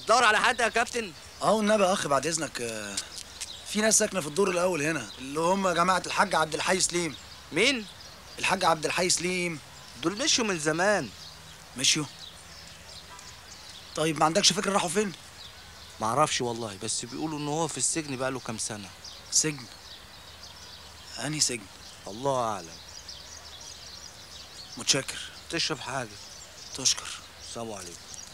دور على حد يا كابتن اه والنبي يا اخ بعد اذنك آه، في ناس ساكنه في الدور الاول هنا اللي هم جماعه الحاج عبد الحي سليم مين الحاج عبد الحي سليم دول مشوا من زمان مشيوا طيب ما عندكش فكره راحوا فين معرفش والله بس بيقولوا ان هو في السجن بقاله كام سنه سجن انهي سجن الله اعلم متشكر تشرب حاجه تشكر السلام عليكم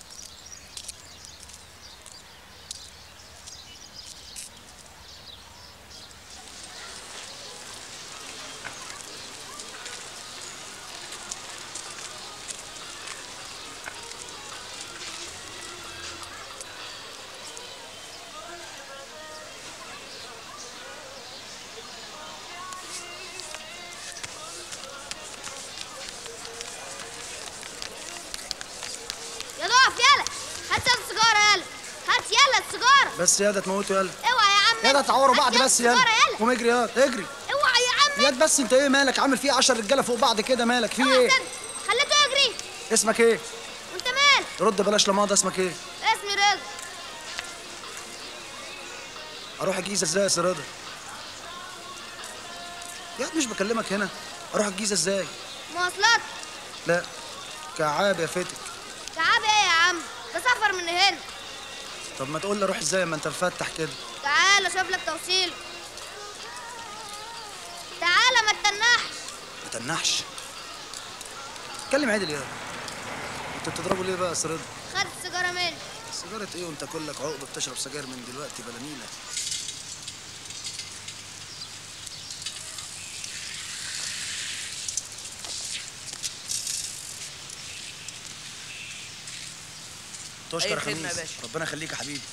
يا ضعف يلا هات يلا السيجاره يلا هات يلا السيجاره بس يا ده تموتوا يلا اوعى يا عم يا ده تعوروا هات بعض يلا بس يلا السيجارة يلا قوم اجري يلا اجري اوعى يا عم ياد بس انت ايه مالك عامل فيه 10 رجاله فوق بعض كده مالك في اوعى ايه استنى. خليته يجري اسمك ايه وانت مال رد بلاش لماضي اسمك ايه اسمي رضا اروح الجيزه ازاي يا سي رضا يا مش بكلمك هنا اروح الجيزه ازاي مواصلات لا كعاب يا فتك تعب ايه يا عم ده سفر من هنا طب ما تقول لي اروح ازاي ما انت مفتح كده تعال اشوف لك توصيل تعالى ما تتنحش ما تنحش اتكلم عدل يا انت بتضربه ليه بقى يا سي رضا خد السيجاره مني سيجاره ايه وانت كلك عقب بتشرب سجاير من دلوقتي بلا نيله تشكر يا أي خدمة يا خميس باشا. ربنا يخليك يا حبيبي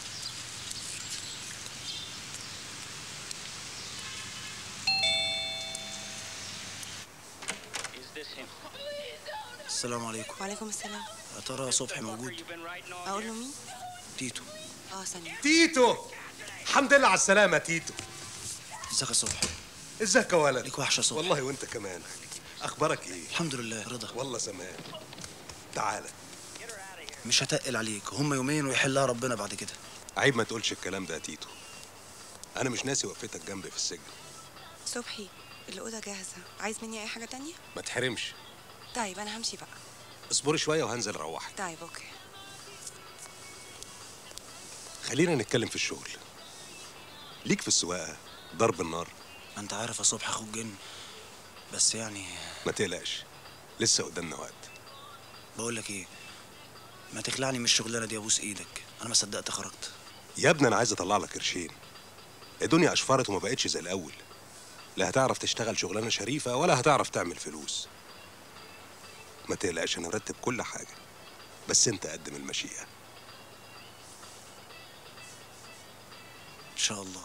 السلام عليكم وعليكم السلام يا ترى صبحي موجود اقول له مين تيتو اه ثانيه تيتو الحمد لله على السلامة تيتو ازيك يا صبحي ازيك يا ولد ليك وحشه صبحي والله وانت كمان اخبارك ايه الحمد لله رضا والله سمان تعالى مش هتقل عليك هم يومين ويحلها ربنا بعد كده عيب ما تقولش الكلام ده يا تيتو انا مش ناسي وقفتك جنبي في السجن صبحي الاوضه جاهزه عايز مني اي حاجه تانية ما تحرمش طيب انا همشي بقى اصبري شويه وهنزل اروحك طيب اوكي خلينا نتكلم في الشغل ليك في السواقه ضرب النار ما انت عارف يا صبحي اخوك جن بس يعني ما تقلقش لسه قدامنا وقت بقول لك ايه ما تخلعني من الشغلانه دي ابوس ايدك انا ما صدقت خرجت يا ابني انا عايز اطلع لك قرشين الدنيا اشفرت وما بقتش زي الاول لا هتعرف تشتغل شغلانه شريفه ولا هتعرف تعمل فلوس ما تقلقش انا مرتب كل حاجه بس انت قدم المشيئه ان شاء الله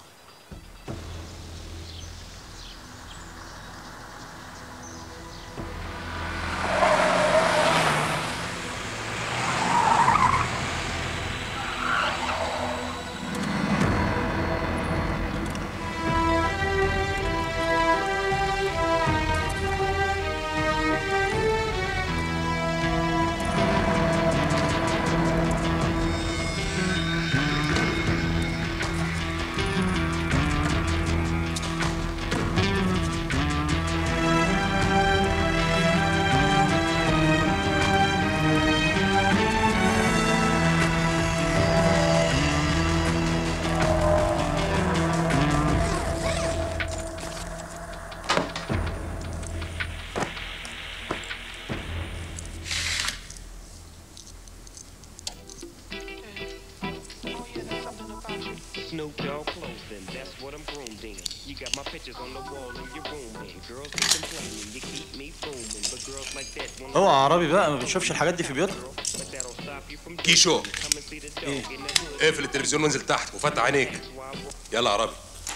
Snoop Dogg clothing, that's what I'm groomed in. You got my pictures on the wall in your room, and girls keep complaining, you keep me booming, but girls like that want اوعى يا عربي بقى ما بتشوفش الحاجات دي في بيوتنا but that'll stop you from كيشو come and see the dog in the hood. اقفل التلفزيون وانزل تحت وفتح عينيك يلا يا عربي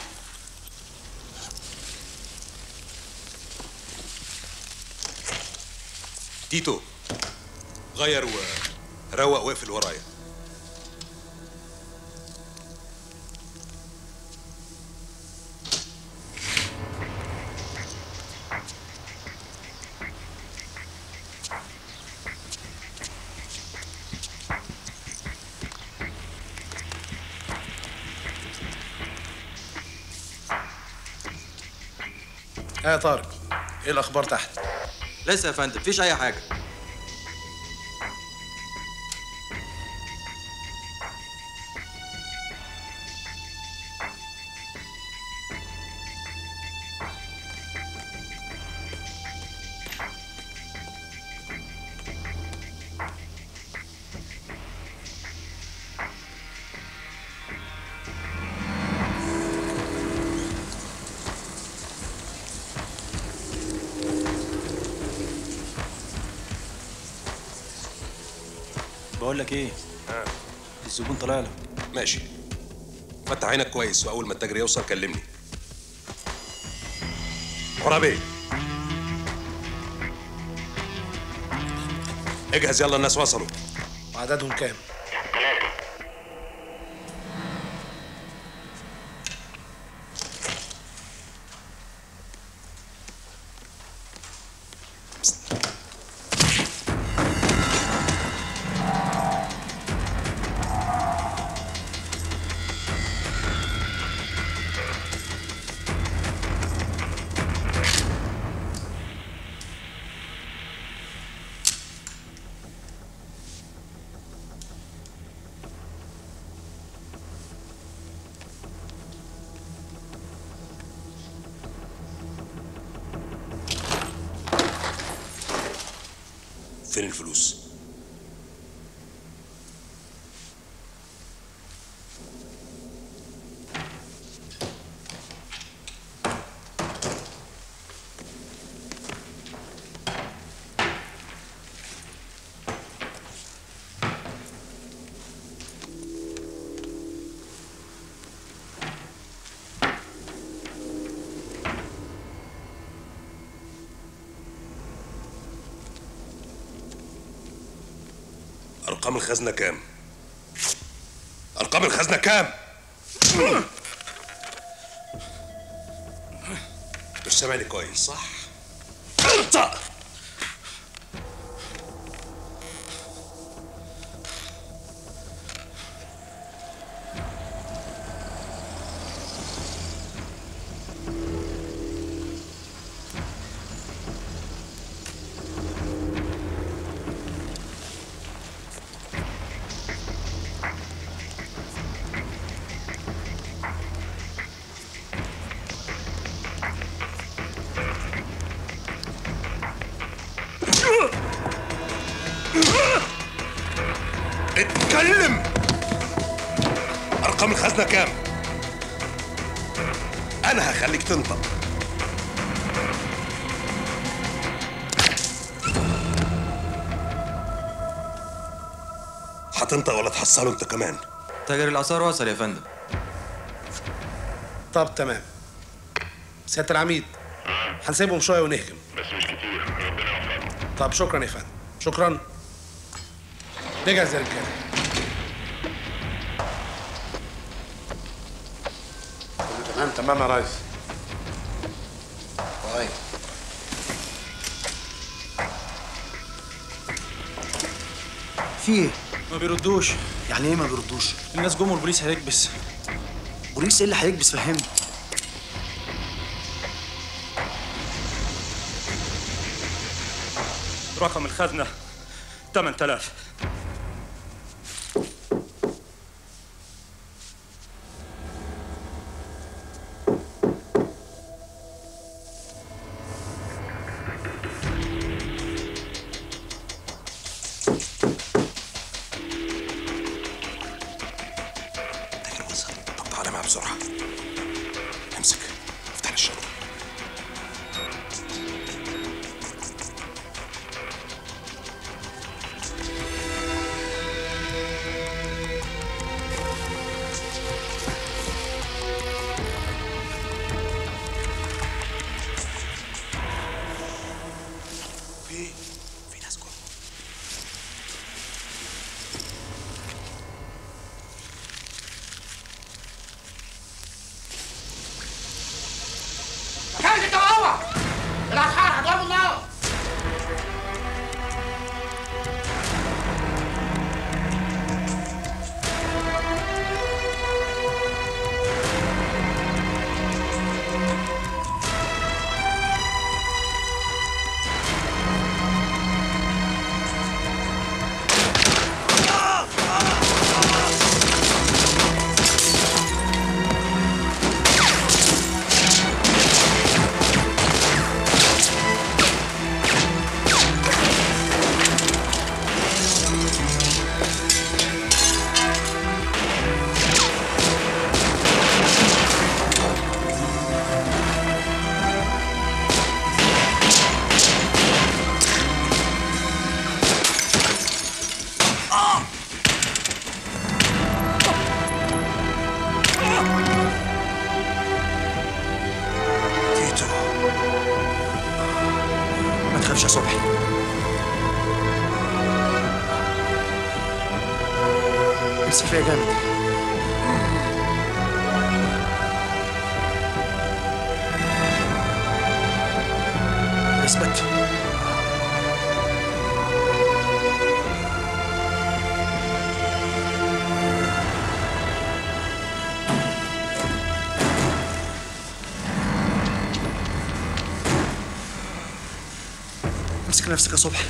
تيتو غير وروق واقفل ورايا اه يا طارق ايه الاخبار تحت لسه يا فندم مفيش اي حاجه بقول لك ايه الزبون طلع لك ماشي فتح عينك كويس واول ما التاجر يوصل كلمني عربي اجهز يلا الناس وصلوا وعددهم كام فين الفلوس ارقام الخزنه كام ارقام الخزنه كام مش سامعني كويس صح انت اتكلم ارقام الخزنه كام انا هخليك تنطق هتنطق ولا تحصله انت كمان تاجر الاثار وصل يا فندم طب تمام سياده العميد هنسيبهم شويه ونهجم بس مش كتير ربنا يوفقك طب شكرا يا فندم شكرا نجهز يا رجاله تمام تمام يا ريس طيب في ايه؟ ما بيردوش يعني ايه ما بيردوش؟ الناس جم والبوليس هيكبس بوليس ايه اللي هيكبس فهمني رقم الخزنة 8000 تاجر وصل طب تعالى معاه بسرعه امسك افتح لي الشنطه تخافش يا صبحي امسك فيا جامد اثبت امسك نفسك يا صبحي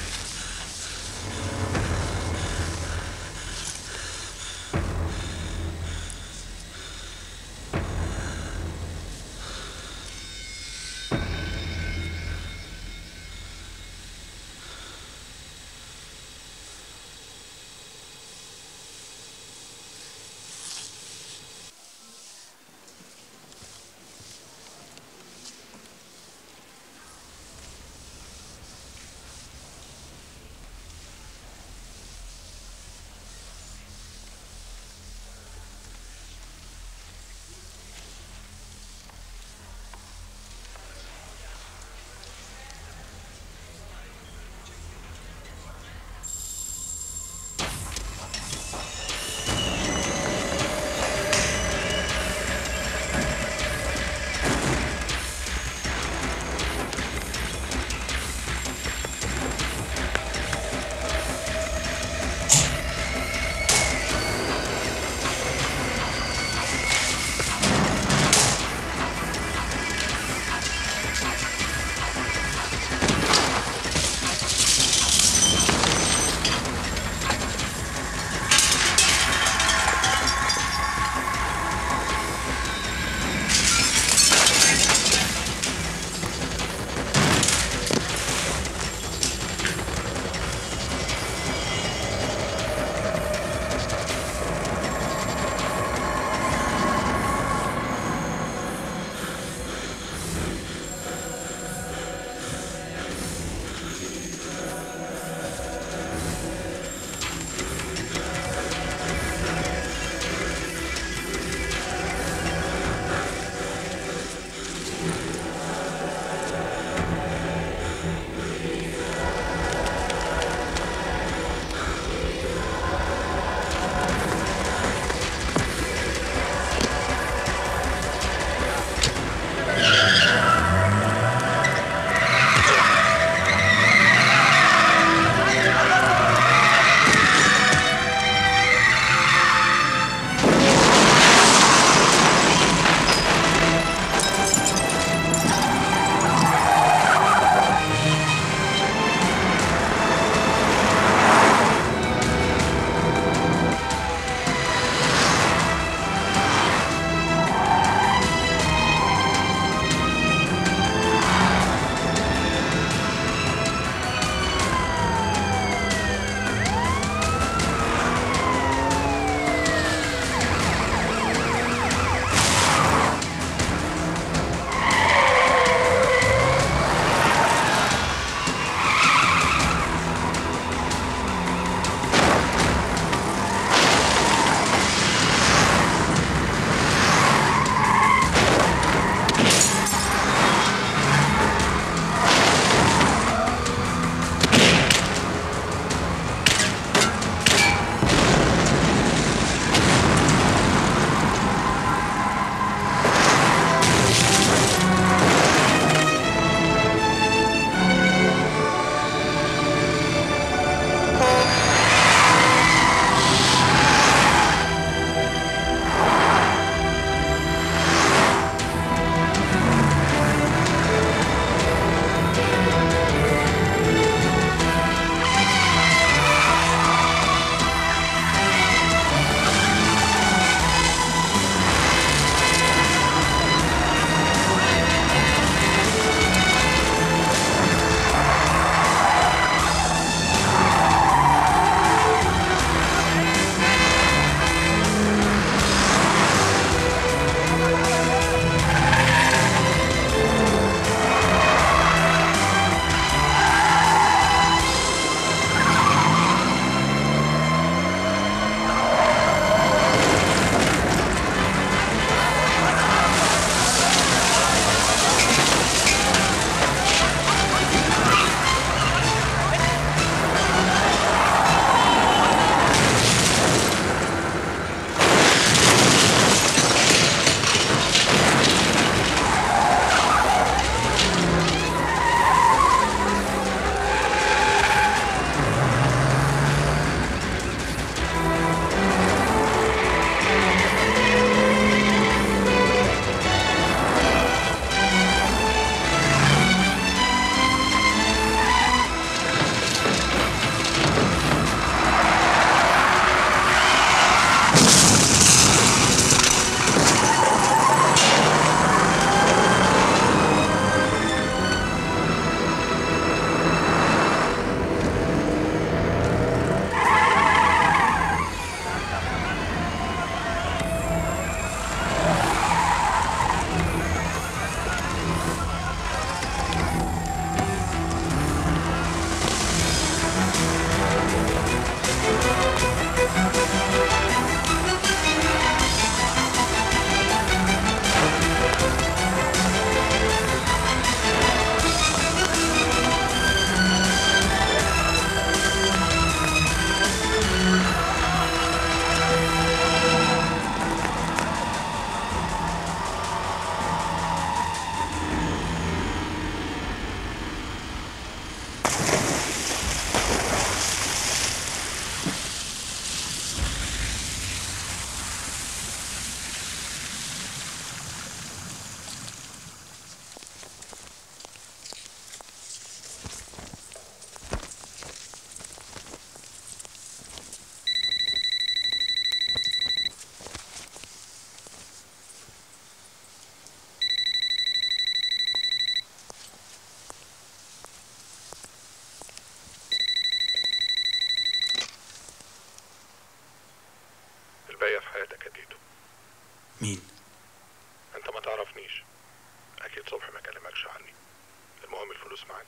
الفلوس معاك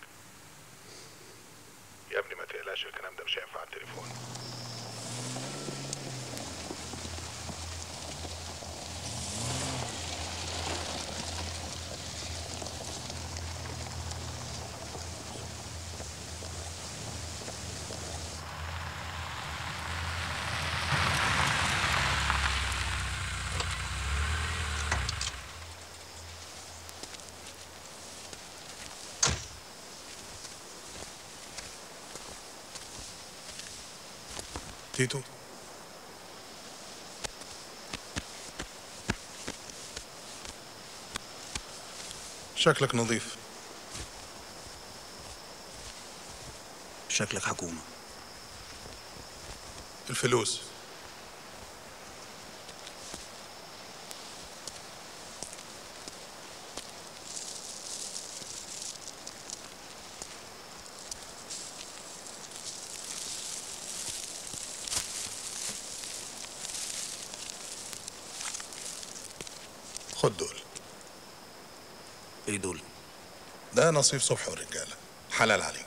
يا ابني ما تقلقش الكلام ده مش هينفع على التليفون تيتو شكلك نظيف شكلك حكومة الفلوس خد دول ايه دول ده نصيب صبحي والرجالة حلال عليك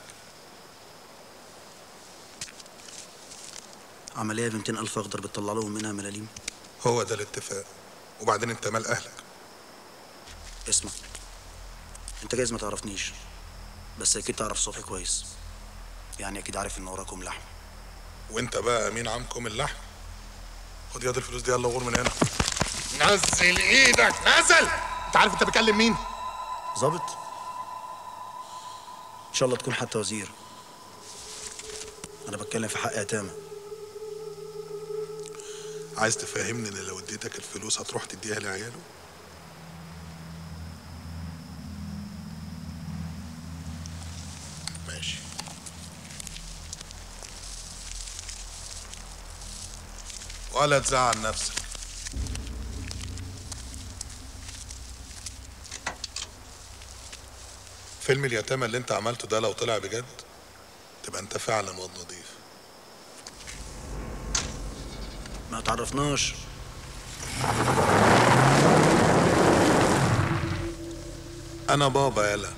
عملية ب 200 ألف أخضر بتطلع لهم منها ملاليم هو ده الاتفاق وبعدين انت مال اهلك اسمع انت جايز ما تعرفنيش بس اكيد تعرف صبحي كويس يعني اكيد عارف ان وراكم لحم وانت بقى امين عمكم اللحم خد ياض الفلوس دي يلا غور من هنا نزل ايدك نزل انت عارف انت بتكلم مين ظابط ان شاء الله تكون حتى وزير انا بتكلم في حق يتامى عايز تفهمني ان لو اديتك الفلوس هتروح تديها لعياله ماشي ولا تزعل نفسك فيلم اليتامى اللي انت عملته ده لو طلع بجد تبقى انت فعلا واد نضيف ما تعرفناش انا بابا يلا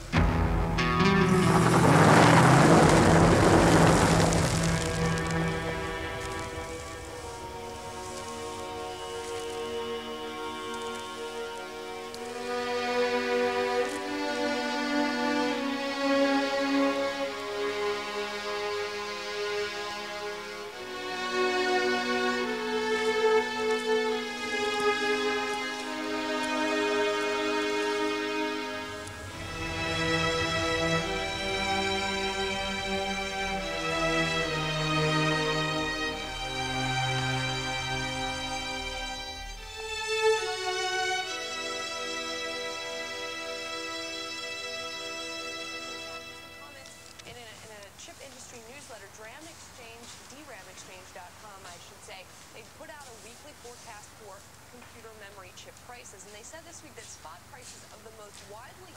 in a, in a chip industry newsletter, DRAM Exchange, DRAMExchange.com, I should say, they put out a weekly forecast for computer memory chip prices, and they said this week that spot prices of the most widely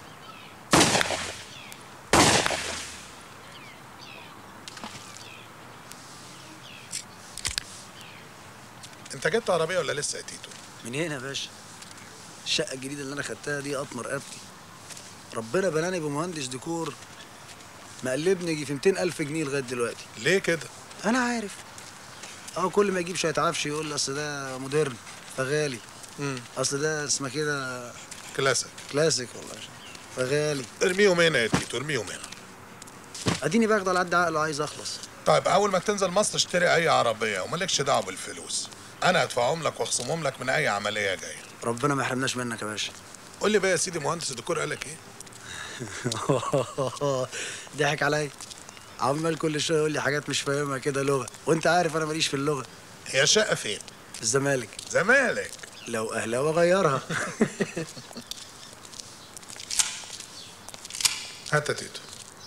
انت جبت عربيه ولا لسه يا تيتو من هنا يا باشا الشقة الجديدة اللي أنا خدتها دي قطمة رقبتي ربنا بناني بمهندس ديكور مقلبني يجي في 200 ألف جنيه لغاية دلوقتي ليه كده؟ أنا عارف أه كل ما يجيب شوية عفش يقول لي أصل ده مودرن فغالي أصل ده اسمه كده كلاسيك كلاسيك والله فغالي ارميهم هنا يا تيتو ارميهم هنا أديني باخد على قد عقله عايز أخلص طيب اول ما تنزل مصر اشتري اي عربيه ومالكش دعوه بالفلوس انا هدفعهم لك واخصمهم لك من اي عمليه جايه ربنا ما يحرمناش منك يا باشا قول لي بقى يا سيدي مهندس الديكور قال لك ايه ضحك عليا عمال كل شويه يقول لي حاجات مش فاهمها كده لغه وانت عارف انا ماليش في اللغه هي شقه فين في الزمالك زمالك لو اهلاوي اغيرها هات يا تيتو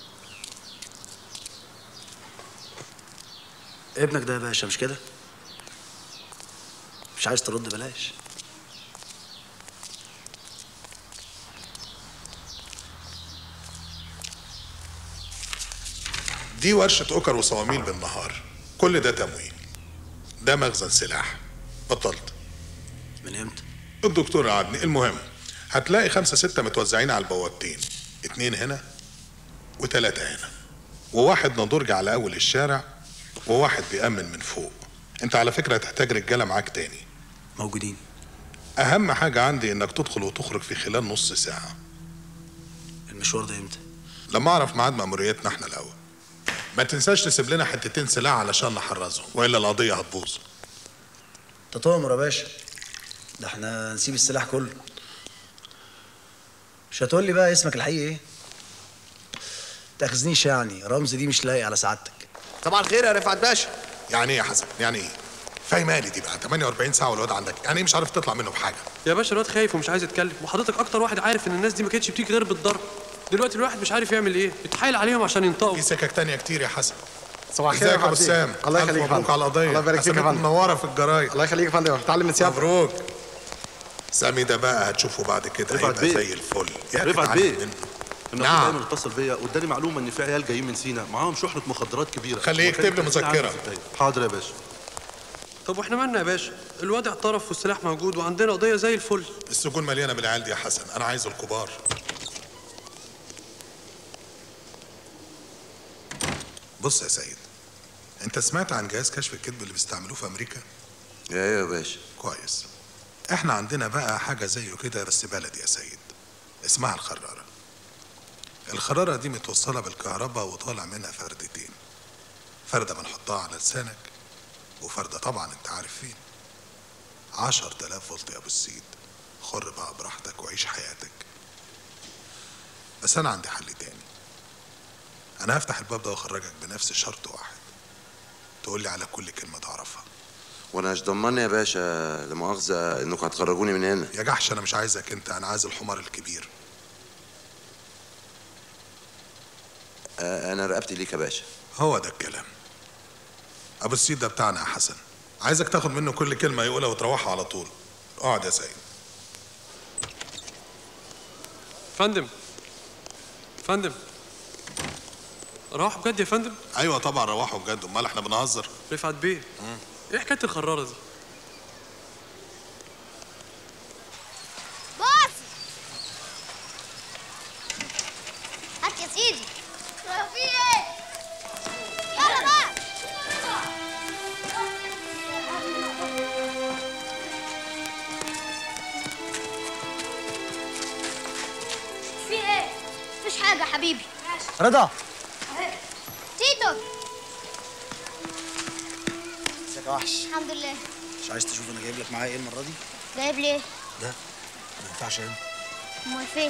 ابنك ده يا باشا مش كده مش عايز ترد بلاش دي ورشة أوكر وصواميل بالنهار كل ده تموين ده مخزن سلاح بطلت من امتى؟ الدكتور قعدني المهم هتلاقي خمسة ستة متوزعين على البوابتين اتنين هنا وتلاتة هنا وواحد نضرج على أول الشارع وواحد بيأمن من فوق أنت على فكرة هتحتاج رجالة معاك تاني موجودين أهم حاجة عندي إنك تدخل وتخرج في خلال نص ساعة المشوار ده امتى لما أعرف ميعاد مأموريتنا إحنا الأول ما تنساش تسيب لنا حتتين سلاح علشان نحرزهم وإلا القضية هتبوظ تطامر يا باشا ده احنا نسيب السلاح كله مش هتقول لي بقى اسمك الحقيقي ايه تاخذنيش يعني رمز دي مش لايق على سعادتك طبعا خير يا رفعت باشا يعني ايه يا حسن يعني ايه فاهمالي دي بقى 48 ساعه والواد عندك يعني ايه مش عارف تطلع منه بحاجه يا باشا الواد خايف ومش عايز يتكلم وحضرتك اكتر واحد عارف ان الناس دي ما كانتش بتيجي غير بالضرب دلوقتي الواحد مش عارف يعمل ايه بيتحايل عليهم عشان ينطقوا في سكك تانية كتير يا حسن صباح الخير ازيك يا يا ابو فندم. سام الله ألف يخليك يا مبروك فندم. على القضيه الله يبارك فيك يا أساميكم فندم. منوره في الجرايد الله يخليك يا فندم بتعلم من سيادتك مبروك سامي ده بقى هتشوفه بعد كده رفعت هيبقى بيه. زي الفل يا أخي رفعت تعالى بيه منه. النقيب نعم. ايمن اتصل بيا واداني معلومه ان في عيال جايين من سينا معاهم شحنه مخدرات كبيره خليه يكتب لي مذكرة. حاضر يا باشا طب واحنا مالنا يا باشا الواد اعترف والسلاح موجود وعندنا قضيه زي الفل السجون مليانه بالعيال دي يا حسن انا عايز الكبار بص يا سيد انت سمعت عن جهاز كشف الكذب اللي بيستعملوه في امريكا ايوه يا باشا كويس احنا عندنا بقى حاجه زيه كده بس بلدي يا سيد اسمها الخراره الخراره دي متوصله بالكهرباء وطالع منها فردتين فرده بنحطها على لسانك وفرده طبعا انت عارف فين عشر تلاف فولت يا ابو السيد خر بقى براحتك وعيش حياتك بس انا عندي حل تاني انا هفتح الباب ده واخرجك بنفس شرط واحد تقول لي على كل كلمه تعرفها وانا مش ضمني يا باشا لا مؤاخذه انكم هتخرجوني من هنا يا جحش انا مش عايزك انت انا عايز الحمار الكبير آه، انا رقبتي ليك يا باشا هو ده الكلام ابو السيد ده بتاعنا يا حسن عايزك تاخد منه كل كلمه يقولها وتروحها على طول اقعد يا سيد فندم فندم روح بجد يا فندم ايوه طبعا روحوا بجد امال احنا بنهزر رفعت بيه ايه حكايه الخراره دي باص هات يا سيدي في ايه يلا بقى في ايه مفيش حاجه يا حبيبي رضا تيتو ازيك يا وحش الحمد لله مش عايز تشوف انا جايب لك معايا ايه المره دي جايب ليه ده ما ينفعش هنا امال فين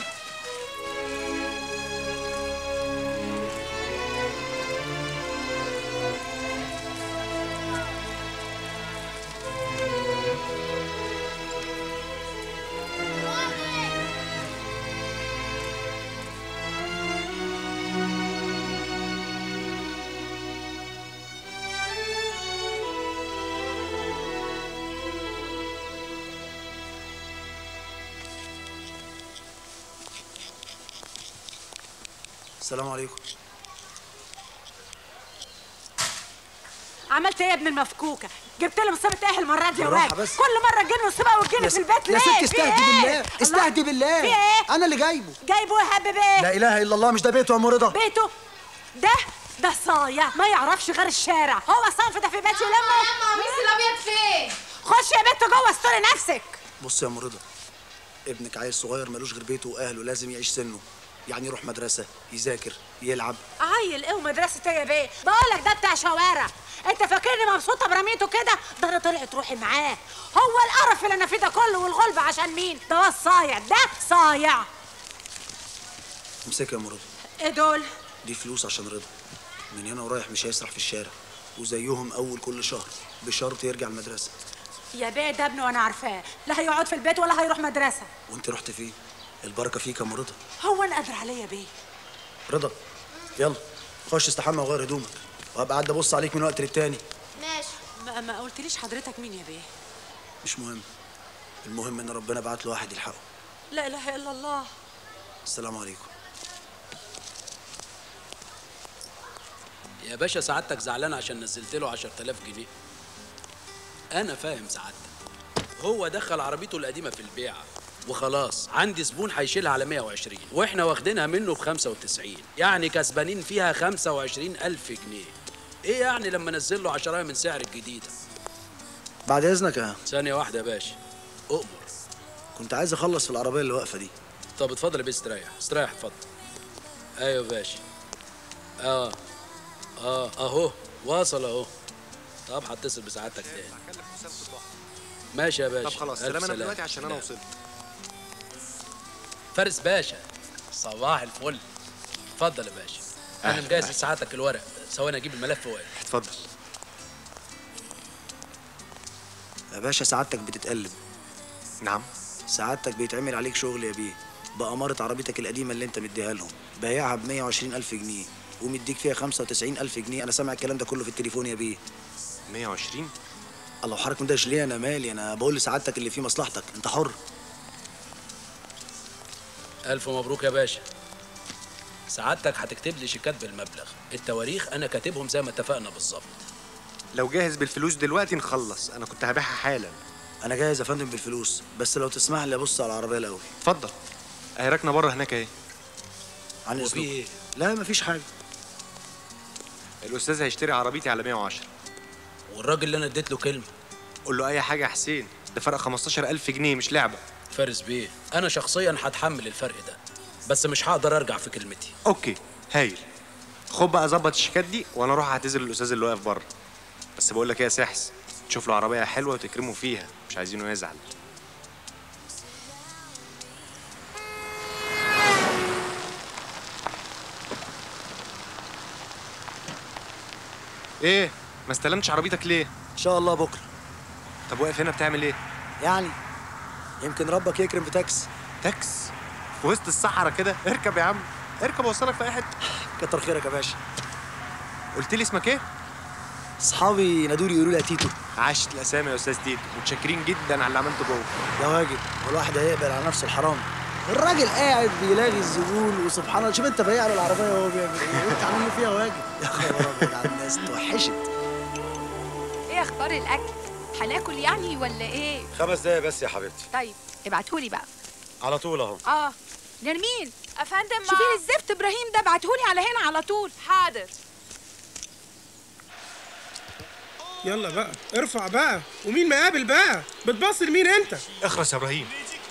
السلام عليكم عملت ايه يا ابن المفكوكه جبت لي مصيبه ايه المره دي يا بالراحة واد بس. كل مره تجيني مصيبه وتجيني يا في س- البيت يا ليه ست في استهدي إيه؟ بالله الله. استهدي بالله في ايه انا اللي جايبه جايبه يا حبيبي ايه لا اله الا الله مش ده بيته يا ام رضا بيته ده ده صايع ما يعرفش غير الشارع هو صنف ده في بيتي ولما قميص الابيض فين خش يا بنت جوه استوري نفسك بص يا ام رضا ابنك عيل صغير ملوش غير بيته واهله لازم يعيش سنه يعني يروح مدرسه يذاكر يلعب عيل ايه ومدرسه ايه يا بيه بقول لك ده بتاع شوارع انت فاكرني مبسوطه برميته كده ده انا طلعت روحي معاه هو القرف اللي انا فيه ده كله والغلب عشان مين ده هو الصايع ده صايع امسكها يا ام رضا ايه دول دي فلوس عشان رضا من هنا ورايح مش هيسرح في الشارع وزيهم اول كل شهر بشرط يرجع المدرسه يا بيه ده ابنه وانا عارفاه لا هيقعد في البيت ولا هيروح مدرسه وانت رحت فين البركه فيك يا ام رضا هو انا قادر عليا يا بيه رضا يلا خش استحمى وغير هدومك وهبقى قاعد ابص عليك من وقت للتاني ماشي ما, ما قلتليش حضرتك مين يا بيه مش مهم المهم ان ربنا بعت له واحد يلحقه لا اله الا الله السلام عليكم يا باشا سعادتك زعلان عشان نزلت له 10000 جنيه انا فاهم سعادتك هو دخل عربيته القديمه في البيعه وخلاص عندي زبون هيشيلها على 120 واحنا واخدينها منه ب 95 يعني كسبانين فيها 25 ألف جنيه ايه يعني لما انزل له 10 من سعر الجديده بعد اذنك يا ثانيه واحده يا باشا اؤمر كنت عايز اخلص في العربيه اللي واقفه دي طب اتفضل يا بيه استريح استريح اتفضل ايوه يا باشا اه اه اهو واصل اهو طب هتصل بسعادتك تاني ماشي يا باشا طب خلاص ألف سلام انا سلامة. دلوقتي عشان انا سلام. وصلت فارس باشا صباح الفل اتفضل يا باشا انا أهلا مجهز أهلا. لسعادتك الورق ثواني اجيب الملف واقف اتفضل يا باشا سعادتك بتتقلب نعم سعادتك بيتعمل عليك شغل يا بيه بأمارة عربيتك القديمة اللي انت مديها لهم بايعها ب 120 ألف جنيه ومديك فيها 95 ألف جنيه أنا سامع الكلام ده كله في التليفون يا بيه 120 الله حضرتك مندهش ليه أنا مالي أنا بقول لسعادتك اللي فيه مصلحتك أنت حر الف مبروك يا باشا سعادتك هتكتب لي شيكات بالمبلغ التواريخ انا كاتبهم زي ما اتفقنا بالظبط لو جاهز بالفلوس دلوقتي نخلص انا كنت هبيعها حالا أنا جاهز يا فندم بالفلوس بس لو تسمح لي أبص على العربية الأول اتفضل اهي راكنه بره هناك اهي عن وفي إذنك ايه لا مفيش حاجة الاستاذ هيشتري عربيتي على 110 والراجل اللي انا اديت له كلمه قول له اي حاجه يا حسين ده فرق 15000 جنيه مش لعبه فارس بيه انا شخصيا هتحمل الفرق ده بس مش هقدر ارجع في كلمتي اوكي هايل خد بقى ظبط الشيكات دي وانا اروح اعتذر للاستاذ اللي واقف بره بس بقول لك ايه يا سحس تشوف له عربيه حلوه وتكرمه فيها مش عايزينه يزعل ايه ما استلمتش عربيتك ليه إن شاء الله بكرة طب واقف هنا بتعمل ايه يعني يمكن ربك يكرم بتاكس تاكس في وسط الصحراء كده اركب يا عم اركب اوصلك في اي حته كتر خيرك يا باشا قلت لي اسمك ايه أصحابي ينادوا لي يقولوا لي يا تيتو عاشت الاسامي يا استاذ تيتو متشكرين جدا على اللي عملته جوه ده واجب والواحد هيقبل على نفسه الحرام الراجل قاعد بيلاغي الزبون وسبحان الله شوف انت بايع له العربيه وهو بيعمل ايه وانت عامل له فيها واجب يا خبر ابيض على الناس توحشت ايه اخبار الاكل هناكل يعني ولا ايه خمس دقايق بس يا حبيبتي طيب ابعتهولي بقى على طول اهو اه نرمين افندم شوفي لي الزفت ابراهيم ده ابعتهولي على هنا على طول حاضر يلا بقى ارفع بقى ومين مقابل بقى بتبص لمين انت اخرس يا ابراهيم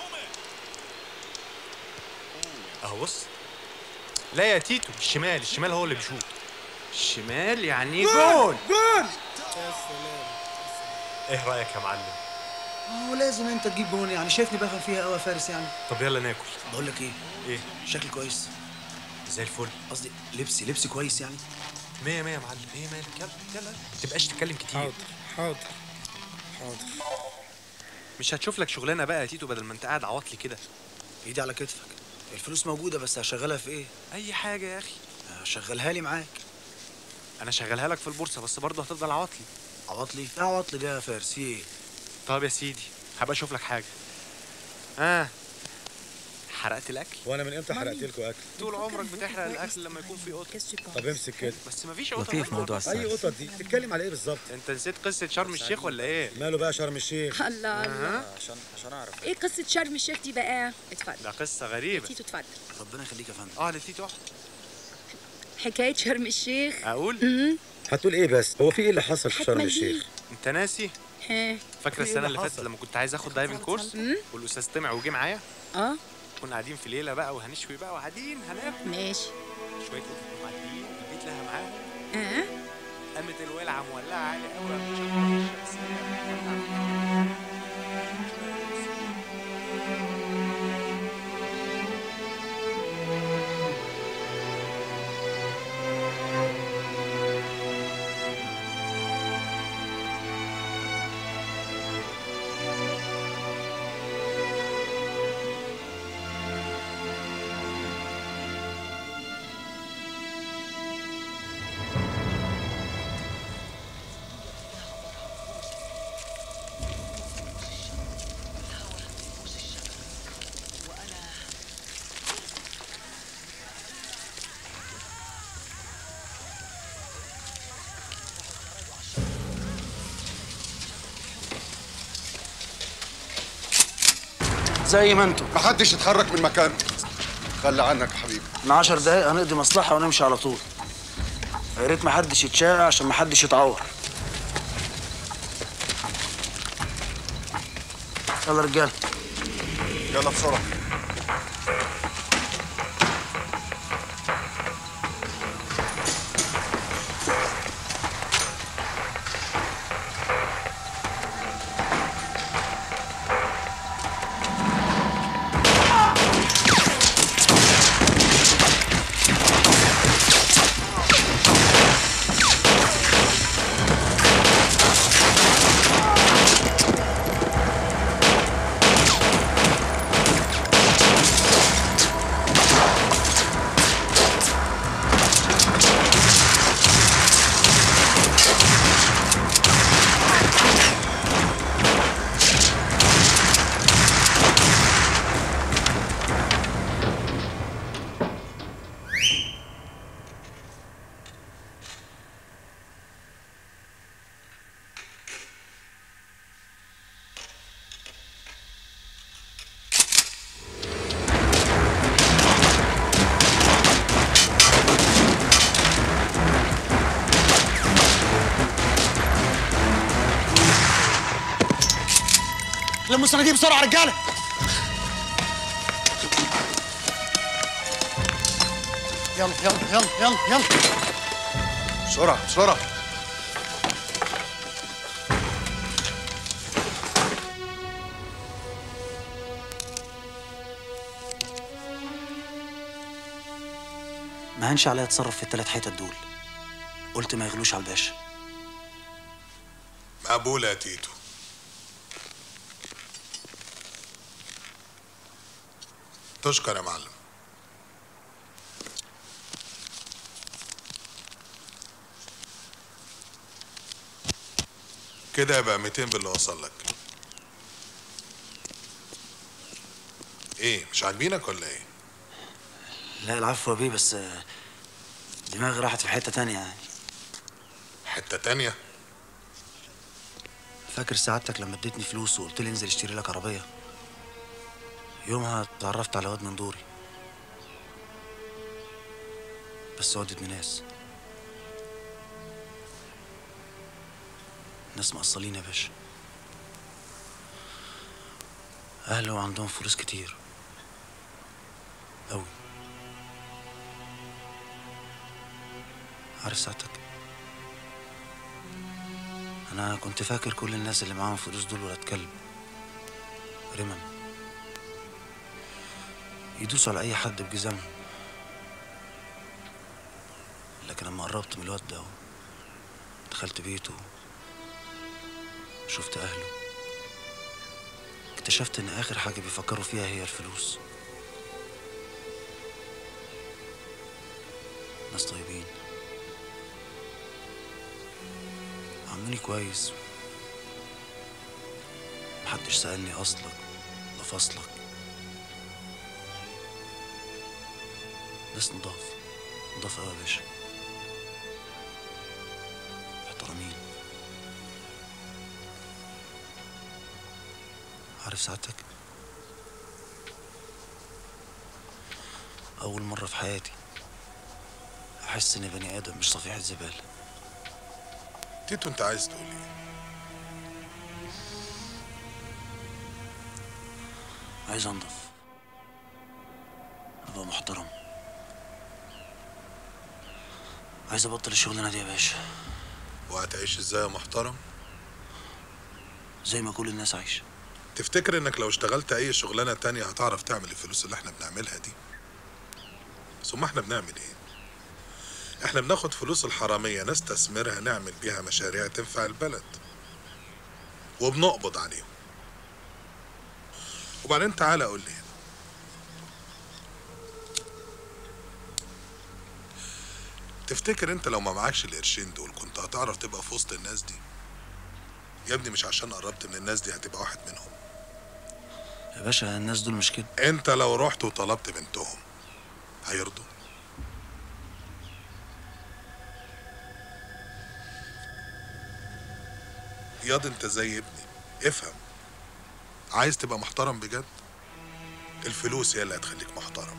اهو بص لا يا تيتو الشمال الشمال هو اللي بيشوط الشمال يعني جول جول يا سلام ايه رايك يا معلم هو لازم انت تجيب جون يعني شايفني بفهم فيها قوي يا فارس يعني طب يلا ناكل بقول لك ايه ايه شكل كويس زي الفل قصدي لبسي لبسي كويس يعني مية مية يا معلم ايه مالك يلا يلا ما تبقاش تتكلم كتير حاضر حاضر حاضر مش هتشوف لك شغلانه بقى يا تيتو بدل ما انت قاعد عواطلي كده ايدي على كتفك الفلوس موجوده بس هشغلها في ايه اي حاجه يا اخي شغلها لي معاك انا شغلها لك في البورصه بس برضه هتفضل عواطلي عواطلي ايه عواطلي ده يا فارس في ايه طب يا سيدي هبقى اشوف لك حاجه اه حرقت الاكل وانا من امتى حرقت لكم اكل طول عمرك بتحرق الاكل لما يكون في قطط طب امسك كده بس مفيش قطط مفيش موضوع اي قطط دي بتتكلم على ايه بالظبط انت نسيت قصه شرم الشيخ ولا ايه ماله بقى شرم الشيخ الله الله عشان عشان اعرف ايه قصه شرم الشيخ دي بقى اتفضل ده قصه غريبه تيتو اتفضل ربنا يخليك يا فندم اه لتيتو حكايه شرم الشيخ اقول امم هتقول ايه بس هو في ايه اللي حصل في شرم هتمليه. الشيخ انت ناسي ها فاكره إيه السنه اللي اللي فاتت حصل؟ لما كنت عايز اخد دايفنج كورس مم. والاستاذ طمع وجه معايا اه كنا قاعدين في ليله بقى وهنشوي بقى وقاعدين هناكل ماشي شويه قطط معديين البيت لها معاهم اه قامت الولعه مولعه عالي قوي قامت شغلة الشمسية. زي ما انتم محدش يتحرك من مكانه خلي عنك يا حبيبي من عشر دقايق هنقضي مصلحة ونمشي على طول يا ريت محدش يتشاقى عشان محدش يتعور يلا رجاله يلا بسرعه لموا الصناديق بسرعة يا رجالة يلا يلا يلا يلا يلا بسرعه بسرعه ما هنش عليا اتصرف في التلات حتت دول قلت ما يغلوش على الباشا مقبولة يا تيتو تشكر يا معلم كده يبقى 200 باللي وصل لك ايه مش عاجبينك ولا ايه لا العفو يا بيه بس آه، دماغي راحت في حتة تانية يعني حتة تانية فاكر سعادتك لما اديتني فلوس وقلت لي انزل اشتري لك عربية يومها اتعرفت على واد من دوري بس واد ابن ناس ناس مقصلين يا باشا أهله عندهم فلوس كتير أوي عارف ساعتك أنا كنت فاكر كل الناس اللي معاهم فلوس دول ولاد كلب رمم يدوسوا على أي حد بجزامهم لكن لما قربت من الواد ده دخلت بيته شفت أهله اكتشفت إن آخر حاجة بيفكروا فيها هي الفلوس ناس طيبين عموني كويس محدش سألني أصلك ولا فصلك ناس نضاف نضاف أوي يا باشا محترمين عارف سعادتك أول مرة في حياتي أحس إني بني آدم مش صفيحة زبالة تيتو انت عايز تقول ايه عايز أنضف أبقى محترم عايز أبطل الشغلانة دي يا باشا وهتعيش ازاي يا محترم زي ما كل الناس عايشة تفتكر انك لو اشتغلت اي شغلانة تانية هتعرف تعمل الفلوس اللي احنا بنعملها دي ثم احنا بنعمل ايه احنا بناخد فلوس الحرامية نستثمرها نعمل بيها مشاريع تنفع البلد وبنقبض عليهم وبعدين تعالى قول لي تفتكر انت لو ما معكش القرشين دول كنت هتعرف تبقى في وسط الناس دي يا ابني مش عشان قربت من الناس دي هتبقى واحد منهم يا باشا الناس دول مش كده انت لو رحت وطلبت بنتهم هيرضوا ياض انت زي ابني افهم عايز تبقى محترم بجد الفلوس هي اللي هتخليك محترم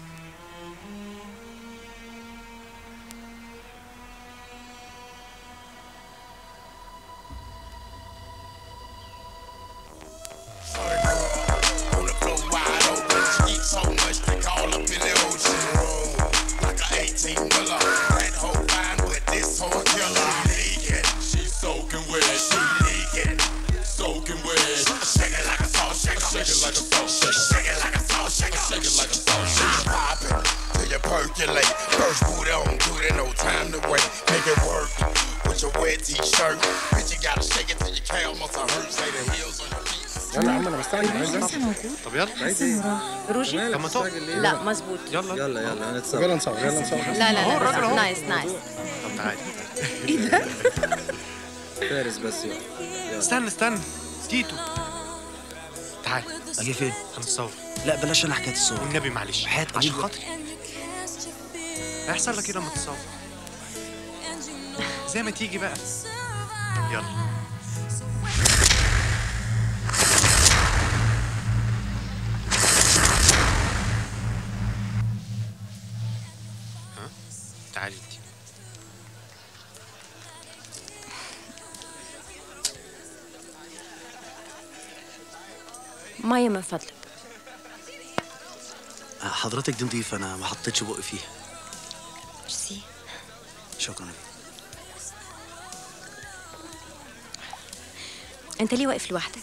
On the floor wide open. Eat so much they call up in the ocean. Roll like a 18 wheeler. That whole fine with this whole killer. She leaking. She soaking wet. She leaking. Soaking wet. Shake it like a salt shaker. Shake it like a salt shaker. Shake it like a salt shaker. Shake it like a salt shaker. Popping till you percolate. First boot on, do it, no time to wait. Make it work with your wet t-shirt. Bitch, you gotta shake it till your calf muscle hurt. Say the heels on your feet. يلا يا عم انا مستعجل عايز لسه موجود طب يلا عايز ايه؟ روجي طب ما تقف. لا مظبوط يلا يلا يلا نتصرف يلا نصور يلا نصور لا لا أهو لا, الراجل لا. أهو. نايس نايس طب تعالي ايه ده؟ فارس بس يلا استنى استنى تيتو تعال اجي فين؟ هنتصور لا بلاش انا حكايه الصور والنبي معلش حياة عشان أبوك. خاطري هيحصل لك ايه لما تتصور زي ما تيجي بقى يلا ها تعالي انت ميه من فضلك حضرتك دي نضيفه انا ما حطيتش بقي فيها ميرسي شكرا انت ليه واقف لوحدك؟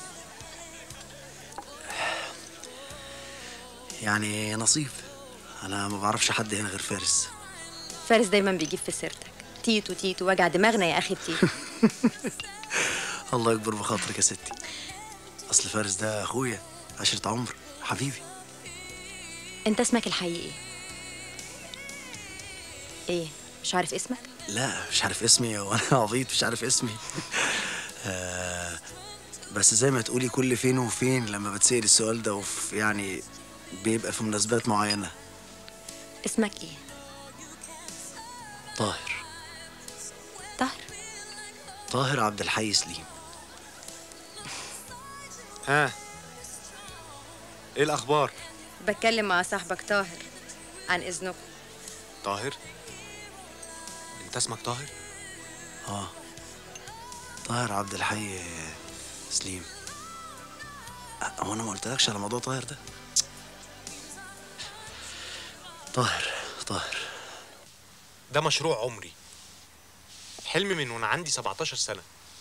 يعني نصيب انا ما بعرفش حد هنا غير فارس فارس دايما بيجيب في سيرتك تيتو تيتو وجع دماغنا يا اخي بتيتو الله يكبر بخاطرك يا ستي اصل فارس ده اخويا عشرة عمر حبيبي انت اسمك الحقيقي ايه مش عارف اسمك لا مش عارف اسمي وانا عبيط مش عارف اسمي آه بس زي ما تقولي كل فين وفين لما بتسأل السؤال ده وفي يعني بيبقى في مناسبات معينة اسمك ايه طاهر طاهر طاهر عبد الحي سليم ها ايه الاخبار بتكلم مع صاحبك طاهر عن اذنكم طاهر انت اسمك طاهر اه طاهر عبد الحي سليم أه، هو انا ما قلتلكش على موضوع طاهر ده طاهر طاهر ده مشروع عمري حلمي من وانا عندي 17 سنه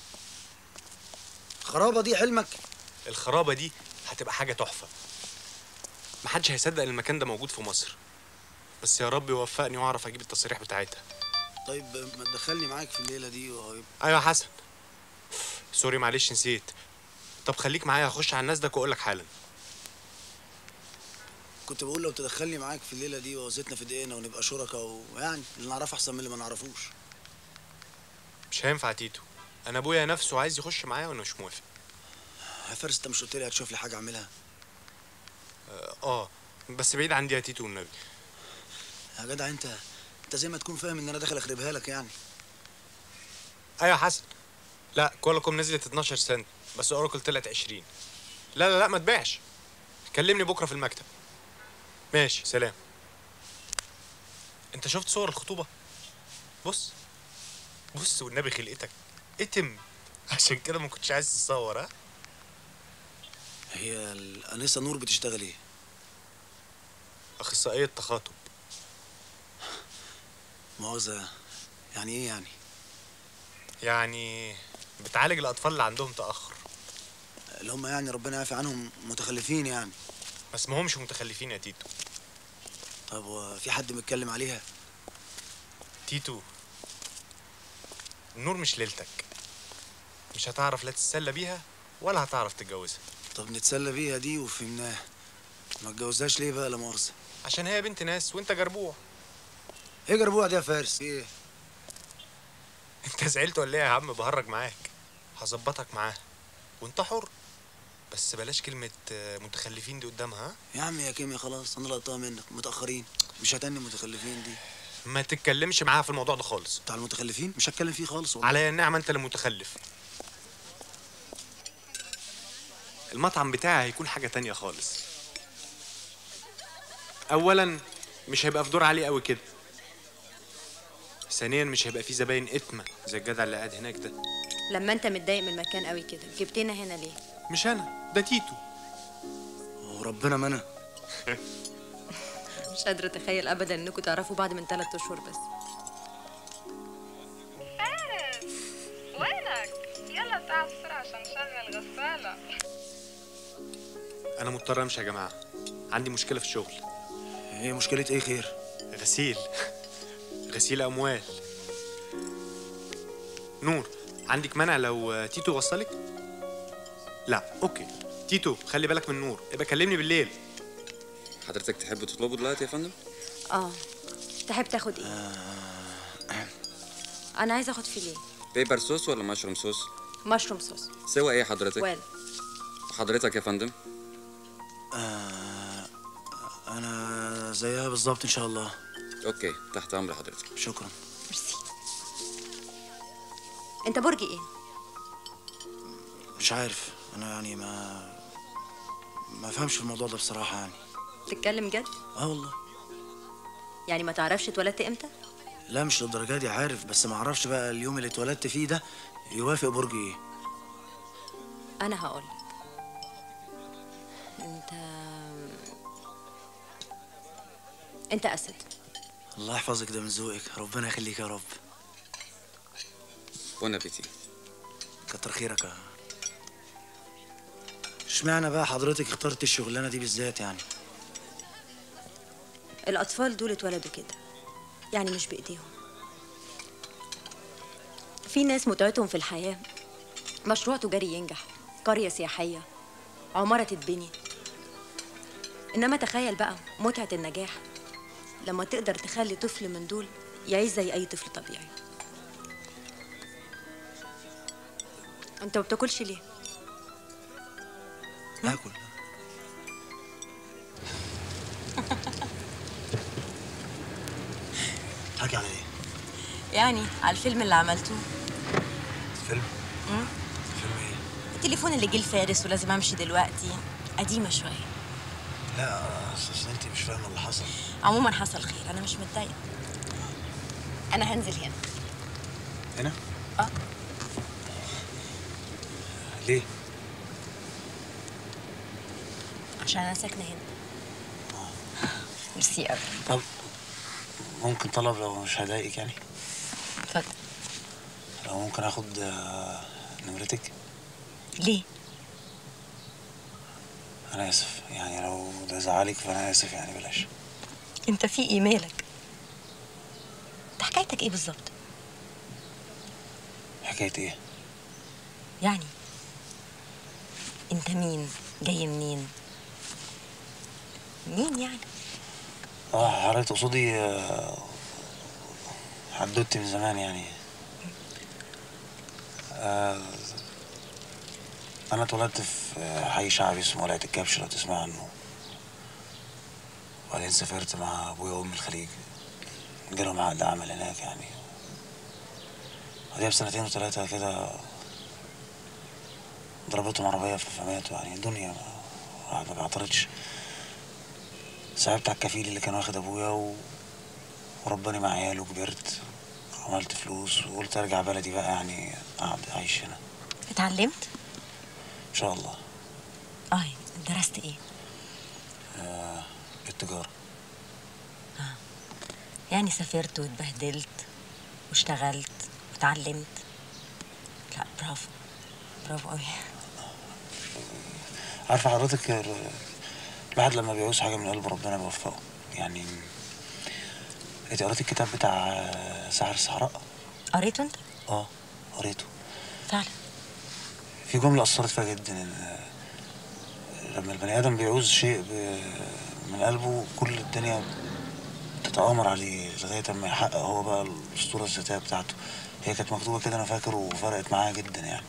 خرابة دي حلمك الخرابه دي هتبقى حاجه تحفه محدش هيصدق ان المكان ده موجود في مصر بس يا رب يوفقني واعرف اجيب التصريح بتاعتها طيب ما تدخلني معاك في الليلة دي وهيبقى ايوه يا حسن سوري معلش نسيت طب خليك معايا هخش على الناس ده واقول لك حالا كنت بقول لو تدخلني معاك في الليلة دي ووزتنا في دقيقنا ونبقى شركاء ويعني اللي نعرفه أحسن من اللي ما نعرفوش مش هينفع يا تيتو انا ابويا نفسه عايز يخش معايا وانا مش موافق يا فارس أنت مش قلت لي هتشوف لي حاجة أعملها اه آه، بس بعيد عندي يا تيتو والنبي يا جدع أنت أنت زي ما تكون فاهم إن أنا داخل أخربها لك يعني ايوه يا حسن لا كوالكم نزلت 12 سنت بس اوراكل طلعت 20 لا لا لا ما تبيعش كلمني بكره في المكتب ماشي سلام انت شفت صور الخطوبه بص بص والنبي خلقتك اتم عشان كده ما كنتش عايز تصور ها هي الأنسة نور بتشتغل إيه؟ اخصائيه تخاطب مؤاخذة يعني إيه يعني؟ يعني بتعالج الاطفال اللي عندهم تاخر اللي هم يعني ربنا يعفي عنهم متخلفين يعني ما اسمهمش متخلفين يا تيتو طب وفي حد متكلم عليها؟ تيتو النور مش ليلتك مش هتعرف لا تتسلى بيها ولا هتعرف تتجوزها طب نتسلى بيها دي وفهمناها ما اتجوزهاش ليه بقى لا مؤاخذة؟ عشان هي بنت ناس وانت جربوع إيه جربوع دي يا فارس؟ إيه؟ انت زعلت ولا ايه يا عم بهرج معاك هظبطك معاها وانت حر بس بلاش كلمة آه، متخلفين دي قدامها ها يا عم يا كيميا خلاص أنا لقطتها منك متأخرين مش هتني المتخلفين دي ما تتكلمش معاها في الموضوع ده خالص بتاع المتخلفين مش هتكلم فيه خالص والله على النعمة انت اللي متخلف المطعم بتاعي هيكون حاجة تانية خالص اولا مش هيبقى في دور عالي قوي كده ثانيا مش هيبقى فيه زباين اتمه زي الجدع اللي قاعد هناك ده لما انت متضايق من المكان قوي كده جبتنا هنا ليه مش انا ده تيتو وربنا ما انا مش قادره اتخيل ابدا انكم تعرفوا بعض من ثلاث اشهر بس فارس وينك؟ يلا تعال بسرعة عشان نشغل غسالة انا مضطر امشي يا جماعه عندي مشكله في الشغل ايه مشكله ايه خير غسيل غسيل اموال نور عندك مانع لو تيتو وصلك لا اوكي تيتو خلي بالك من نور ابقى كلمني بالليل حضرتك تحب تطلبه دلوقتي يا فندم؟ اه تحب تاخد ايه انا عايزه اخد فيليه بيبر صوص ولا مشروم صوص؟ مشروم صوص سوى ايه حضرتك؟ وين وحضرتك يا فندم؟ آه انا زيها بالظبط ان شاء الله اوكي تحت امر حضرتك شكرا ميرسي انت برج ايه مش عارف انا يعني ما ما فهمش في الموضوع ده بصراحه يعني تتكلم جد اه والله يعني ما تعرفش اتولدت امتى لا مش للدرجه دي عارف بس ما اعرفش بقى اليوم اللي اتولدت فيه ده يوافق برج ايه انا هقول انت انت اسد الله يحفظك ده من ذوقك ربنا يخليك يا رب بون ابيتي كتر خيرك يا اشمعنى بقى حضرتك اخترت الشغلانه دي بالذات يعني الاطفال دول اتولدوا كده يعني مش بايديهم في ناس متعتهم في الحياه مشروع تجاري ينجح قريه سياحيه عماره تتبني انما تخيل بقى متعه النجاح لما تقدر تخلي طفل من دول يعيش زي اي طفل طبيعي انت ما بتاكلش ليه اكل حكي على ايه يعني على الفيلم اللي عملته فيلم مم؟ فيلم ايه التليفون اللي جه لفارس ولازم امشي دلوقتي قديمه شويه لا اصل انت مش فاهمه اللي حصل عموما حصل خير انا مش متضايقه انا هنزل هنا هنا اه ليه عشان انا ساكنه هنا ميرسي قوي طب ممكن طلب لو مش هضايقك يعني اتفضل لو ممكن اخد آه، نمرتك ليه انا اسف يعني لو ده زعلك فانا اسف يعني بلاش انت في ايميلك انت حكايتك ايه بالظبط حكايه ايه يعني انت مين جاي منين مين يعني اه حضرتك تقصدي آه، حدوتي من زمان يعني آه، انا اتولدت في آه، حي شعبي اسمه ولايه الكبش لو تسمع عنه وبعدين سافرت مع ابويا وامي الخليج جالهم عقد عمل هناك يعني بعدها بسنتين وثلاثة كده ضربتهم عربية فماتوا يعني الدنيا الواحد ما بيعترضش صعبت على الكفيل اللي كان واخد ابويا و... ورباني مع عياله وكبرت عملت فلوس وقلت ارجع بلدي بقى يعني اقعد اعيش هنا اتعلمت ان شاء الله اه درست ايه آه التجارة يعني سافرت واتبهدلت واشتغلت واتعلمت لا برافو برافو قوي عارفة حضرتك ال- الواحد لما بيعوز حاجة من قلب ربنا بيوفقه يعني انت قريت الكتاب بتاع آه، ساحر الصحراء؟ قريته انت اه قريته فعلا في جملة أثرت فيها جدا إن آه، لما البني آدم بيعوز شيء ب- من قلبه كل الدنيا تتآمر عليه لغاية أما يحقق هو بقى الأسطورة الذاتية بتاعته هي كانت مكتوبة كده أنا فاكر وفرقت معايا جدا يعني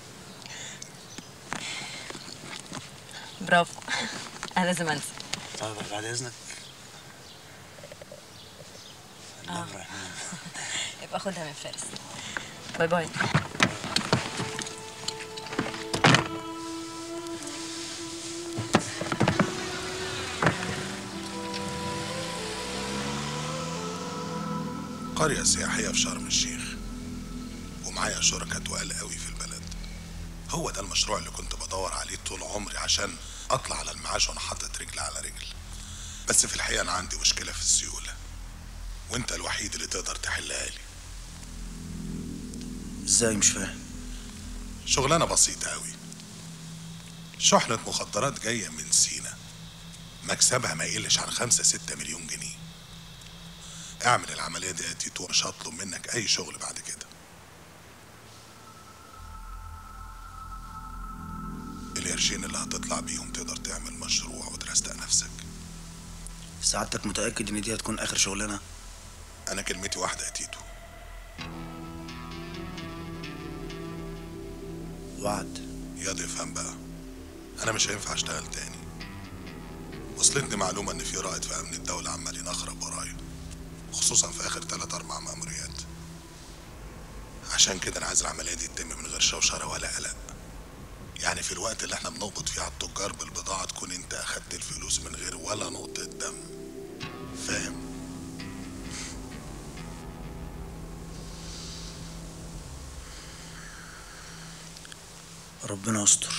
برافو انا لازم انسى طيب بعد إذنك اه يبقى خدها من فارس باي باي قرية سياحية في شرم الشيخ ومعايا شركاء تقال قوي في البلد هو ده المشروع اللي كنت بدور عليه طول عمري عشان اطلع على المعاش وانا حاطط رجل على رجل بس في الحقيقة انا عندي مشكلة في السيولة وانت الوحيد اللي تقدر تحلها لي ازاي مش فاهم شغلانة بسيطة قوي شحنة مخدرات جاية من سينا مكسبها ما يقلش عن خمسة ستة مليون جنيه اعمل العملية دي يا تيتو مش هطلب منك أي شغل بعد كده القرشين اللي هتطلع بيهم تقدر تعمل مشروع وترستق نفسك سعادتك متأكد إن دي هتكون آخر شغلانة؟ أنا كلمتي واحدة يا تيتو وعد يا دي افهم بقى أنا مش هينفع أشتغل تاني وصلتني معلومة إن في رائد في أمن الدولة عمال ينخرب ورايا خصوصا في آخر تلات أربع مأموريات عشان كده أنا عايز العملية دي تتم من غير شوشرة ولا قلق يعني في الوقت اللي احنا بنقبض فيه على التجار بالبضاعة تكون انت أخدت الفلوس من غير ولا نقطة دم فاهم؟ ربنا يستر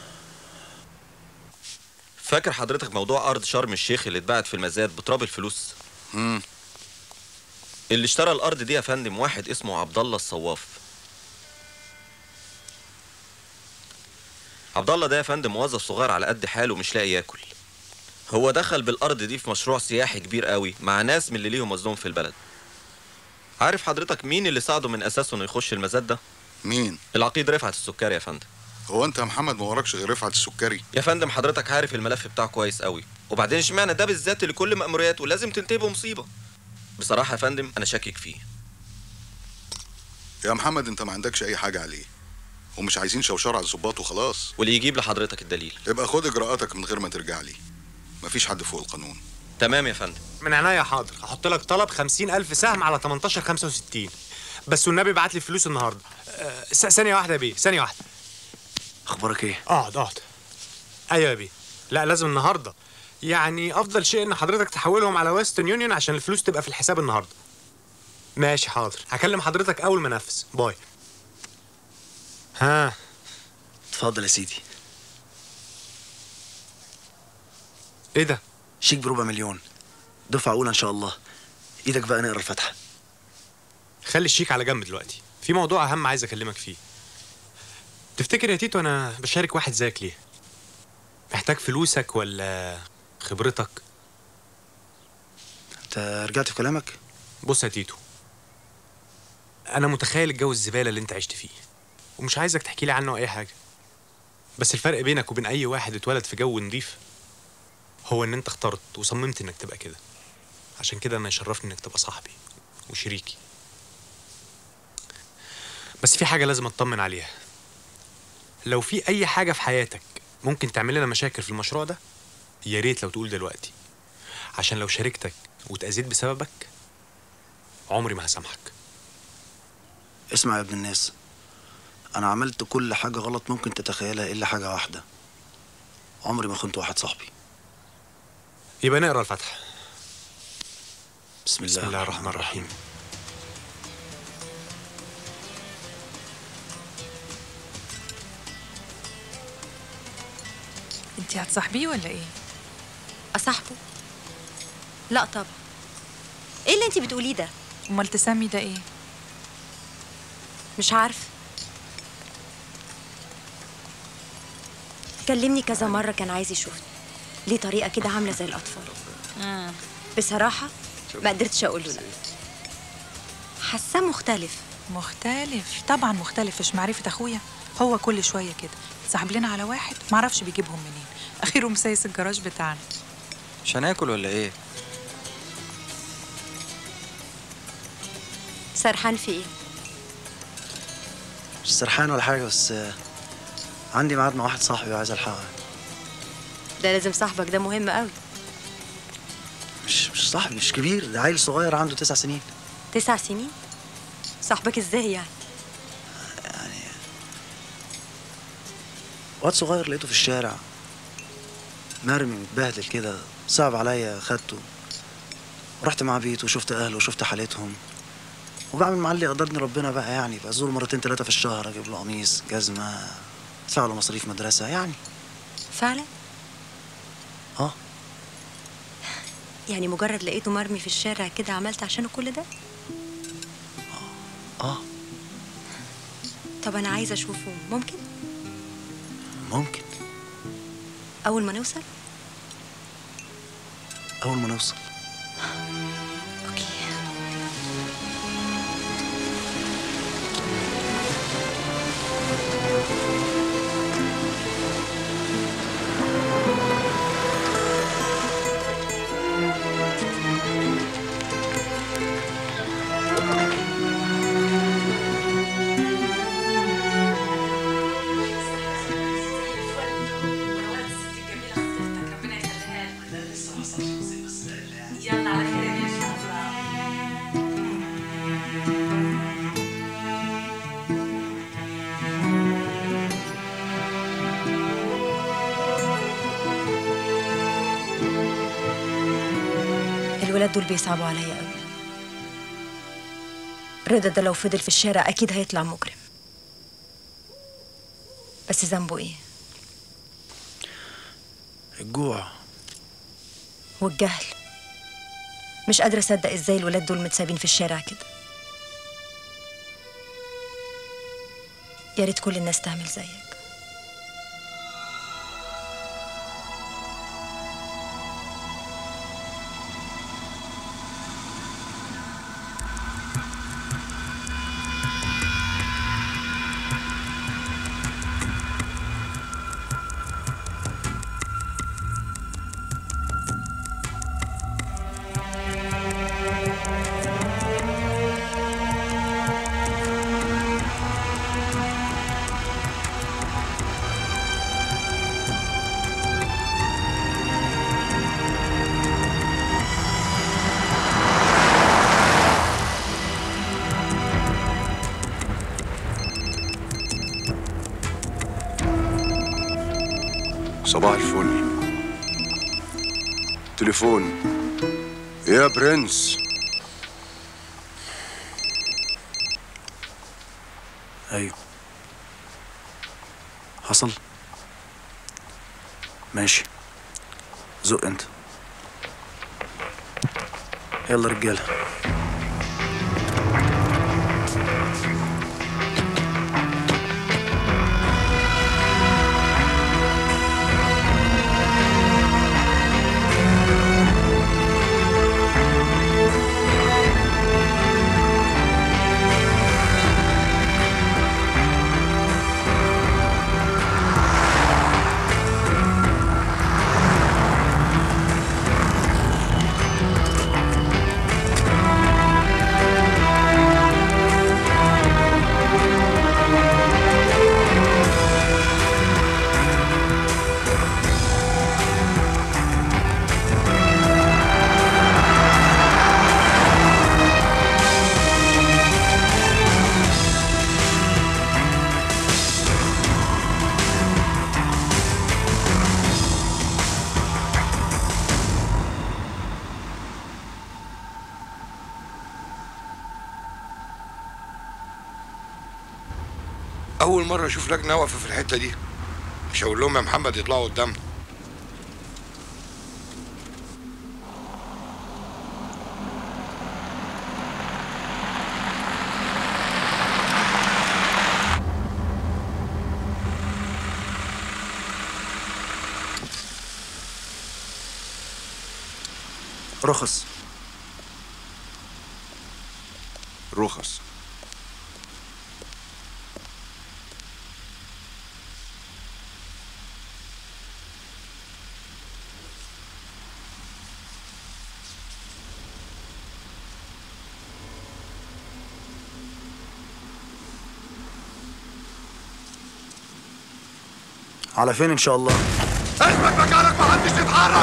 فاكر حضرتك موضوع ارض شرم الشيخ اللي اتباعت في المزاد بتراب الفلوس امم اللي اشترى الارض دي يا فندم واحد اسمه عبد الله الصواف عبد الله ده يا فندم موظف صغير على قد حاله مش لاقي ياكل هو دخل بالارض دي في مشروع سياحي كبير قوي مع ناس من اللي ليهم وزنهم في البلد عارف حضرتك مين اللي ساعده من اساسه انه يخش المزاد ده مين العقيد رفعت السكري يا فندم هو انت يا محمد ما وراكش غير رفعت السكري يا فندم حضرتك عارف الملف بتاعه كويس قوي وبعدين اشمعنى ده بالذات اللي كل مأمورياته لازم تنتهي بمصيبه بصراحه يا فندم انا شاكك فيه يا محمد انت ما عندكش اي حاجه عليه ومش عايزين شوشره على الظباط وخلاص واللي يجيب لحضرتك الدليل يبقى خد اجراءاتك من غير ما ترجع لي مفيش حد فوق القانون تمام يا فندم من عينيا حاضر هحط لك طلب 50000 سهم على 18 65 بس والنبي بعت لي فلوس النهارده أه س- ثانيه واحده يا بيه ثانيه واحده أخبارك إيه؟ اقعد اقعد ايوه يا بيه لا لازم النهارده يعني افضل شيء ان حضرتك تحولهم على ويسترن يونيون عشان الفلوس تبقى في الحساب النهارده ماشي حاضر هكلم حضرتك اول ما انفذ باي ها اتفضل يا سيدي ايه ده؟ شيك بربع مليون دفعة أولى إن شاء الله إيدك بقى نقرا الفاتحة خلي الشيك على جنب دلوقتي في موضوع اهم عايز اكلمك فيه تفتكر يا تيتو انا بشارك واحد زيك ليه محتاج فلوسك ولا خبرتك أنت رجعت في كلامك؟ بص يا تيتو انا متخيل الجو الزباله اللي انت عشت فيه ومش عايزك تحكي لي عنه اي حاجه بس الفرق بينك وبين اي واحد اتولد في جو نضيف هو ان انت اخترت وصممت انك تبقى كده عشان كده انا يشرفني انك تبقى صاحبي وشريكي بس في حاجه لازم اطمن عليها لو في اي حاجه في حياتك ممكن تعمل لنا مشاكل في المشروع ده يا ريت لو تقول دلوقتي عشان لو شاركتك واتأذيت بسببك عمري ما هسامحك اسمع يا ابن الناس أنا عملت كل حاجة غلط ممكن تتخيلها إلا حاجة واحدة عمري ما خنت واحد صاحبي يبقى نقرا الفاتحه بسم الله, بسم الله الرحمن الرحيم انت هتصاحبيه ولا ايه؟ أصاحبه؟ لا طبعا ايه اللي انت بتقوليه ده؟ امال تسمي ده ايه؟ مش عارفه كلمني كذا مرة كان عايز يشوفني ليه طريقة كده عاملة زي الأطفال مم. بصراحة ما قدرتش أقول له لا حاساه مختلف مختلف طبعا مختلف مش معرفة اخويا هو كل شوية كده صاحب لنا على واحد معرفش بيجيبهم منين اخيره مسيس الجراج بتاعنا مش هناكل ولا ايه؟ سرحان في ايه؟ مش سرحان ولا حاجة بس آه، عندي ميعاد مع واحد صاحبي وعايز ألحقه ده لازم صاحبك ده مهم قوي مش مش صاحبي مش كبير ده عيل صغير عنده تسع سنين تسع سنين صاحبك ازاي يعني واد صغير لقيته في الشارع مرمي متبهدل كده صعب عليا خدته رحت مع بيته وشفت اهله وشفت حالتهم وبعمل مع اللي يقدرني ربنا بقى يعني بزور مرتين ثلاثة في الشهر اجيب له قميص جزمة ادفع له مصاريف مدرسة يعني فعلا اه يعني مجرد لقيته مرمي في الشارع كده عملت عشانه كل ده اه طب انا عايزه اشوفه ممكن ممكن اول ما نوصل أول ما نوصل الولاد دول بيصعبوا عليا قوي رضا ده لو فضل في الشارع اكيد هيطلع مجرم بس ذنبه ايه الجوع والجهل مش قادرة أصدق إزاي الولاد دول متسابين في الشارع كده يا ريت كل الناس تعمل زيك صباح الفل تليفون يا برنس أيوه حصل ماشي زق انت يلا رجاله اول مره اشوف لجنه واقفه في الحته دي مش هقول لهم يا محمد يطلعوا قدامنا رخص رخص على فين ان شاء الله اثبت مكانك محدش يتحرك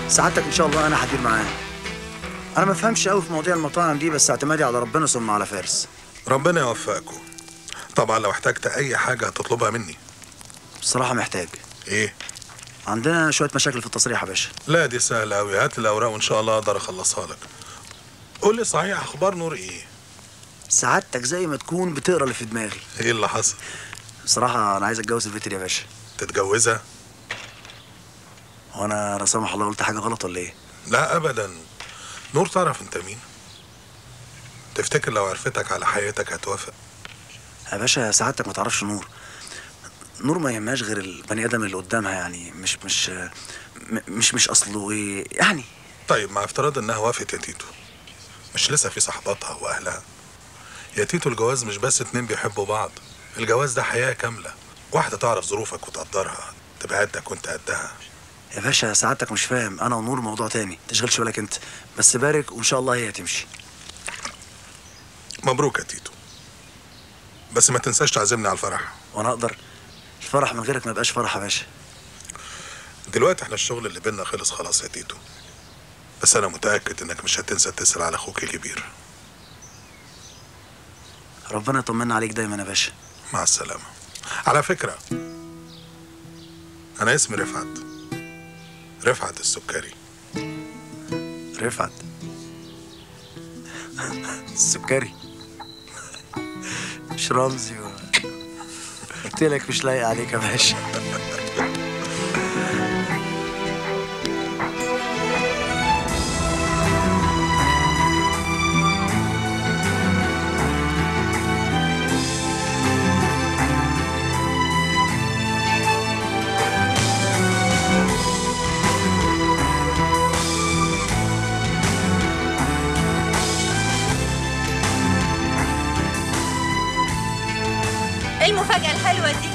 سعادتك ان شاء الله انا هدير معاه انا ما فهمش قوي في مواضيع المطاعم دي بس اعتمادي على ربنا ثم على فارس ربنا يوفقكم طبعا لو احتجت اي حاجه هتطلبها مني بصراحه محتاج ايه عندنا شويه مشاكل في التصريح يا باشا لا دي سهله قوي هات لي الاوراق وان شاء الله اقدر اخلصها لك قول لي صحيح اخبار نور ايه سعادتك زي ما تكون بتقرا اللي في دماغي ايه اللي حصل بصراحه انا عايز اتجوز البنت دي يا باشا تتجوزها هو انا لا سمح الله قلت حاجه غلط ولا ايه لا ابدا نور تعرف انت مين تفتكر لو عرفتك على حياتك هتوافق يا باشا سعادتك ما تعرفش نور نور ما يهمهاش غير البني ادم اللي قدامها يعني مش مش م- مش مش اصله ايه يعني طيب مع افتراض انها وافقت يا تيتو مش لسه في صحباتها واهلها يا تيتو الجواز مش بس اتنين بيحبوا بعض الجواز ده حياة كاملة واحدة تعرف ظروفك وتقدرها تبقى قدك وانت قدها يا باشا سعادتك مش فاهم انا ونور موضوع تاني تشغلش بالك انت بس بارك وان شاء الله هي هتمشي مبروك يا تيتو بس ما تنساش تعزمني على الفرح وانا اقدر الفرح من غيرك ما يبقاش فرح يا باشا دلوقتي احنا الشغل اللي بينا خلص خلاص يا تيتو بس انا متأكد انك مش هتنسى تسأل على اخوك الكبير ربنا يطمنا عليك دايما يا باشا مع السلامة على فكرة انا اسمي رفعت رفعت السكري رفعت السكري مش رمزي و... قلت لك مش لايق عليك يا باشا ايه المفاجأة الحلوة دي؟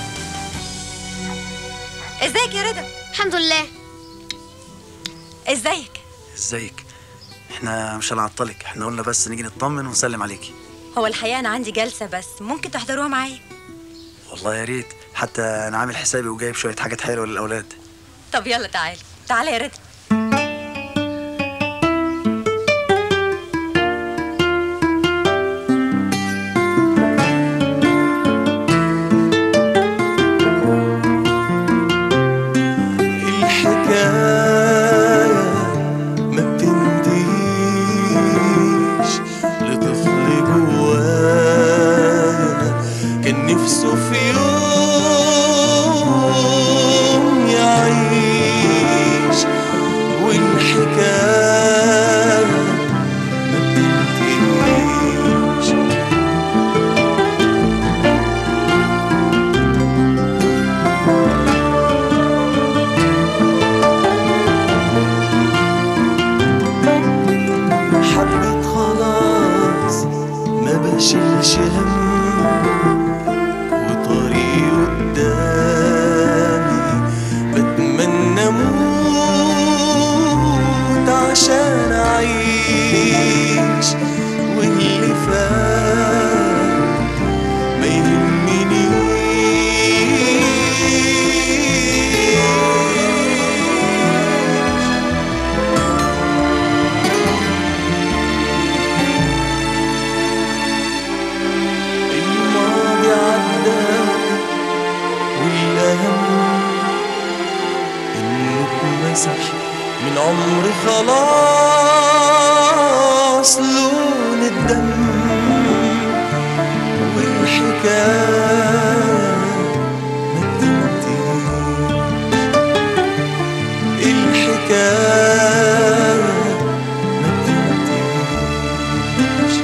ازيك يا رضا؟ الحمد لله ازيك؟ ازيك احنا مش هنعطلك احنا قلنا بس نيجي نطمن ونسلم عليكي هو الحقيقة أنا عندي جلسة بس ممكن تحضروها معايا والله يا ريت حتى انا عامل حسابي وجايب شويه حاجات حلوه للاولاد طب يلا تعالى تعالى يا رضا الحكاية ما بتنتهيش لطفل جوايا كان نفسه في يوم يعيش والحكاية ما بتنتهيش حبيت خلاص ما بشيلش هم وطريق قدامي بتمنى اموت عشان اعيش واللي فات ما يهمنيش الماضي عدى والأهم إنه اتمسح من عمري خلاص لون الدم والحكاية ما تنتهيش الحكاية ما تنتهيش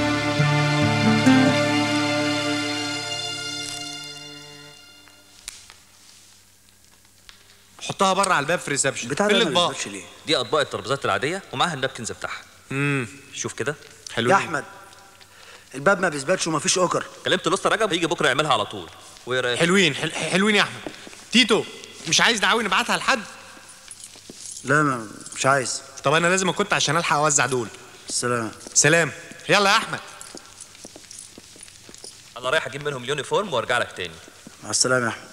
حطها بره على الباب في ريسبشن بتاع فين ده ما الاطباق بيثبتش ليه دي اطباق الترابيزات العاديه ومعاها النابكنز بتاعها امم شوف كده يا احمد الباب ما بيثبتش ومفيش اوكر كلمت لسه رجب هيجي بكره يعملها على طول وايه رايك حلوين حل... حلوين يا احمد تيتو مش عايز دعاوي نبعتها لحد لا ما مش عايز طب انا لازم كنت عشان الحق اوزع دول سلام سلام يلا يا احمد انا رايح اجيب منهم اليونيفورم وارجع لك تاني مع السلامه يا احمد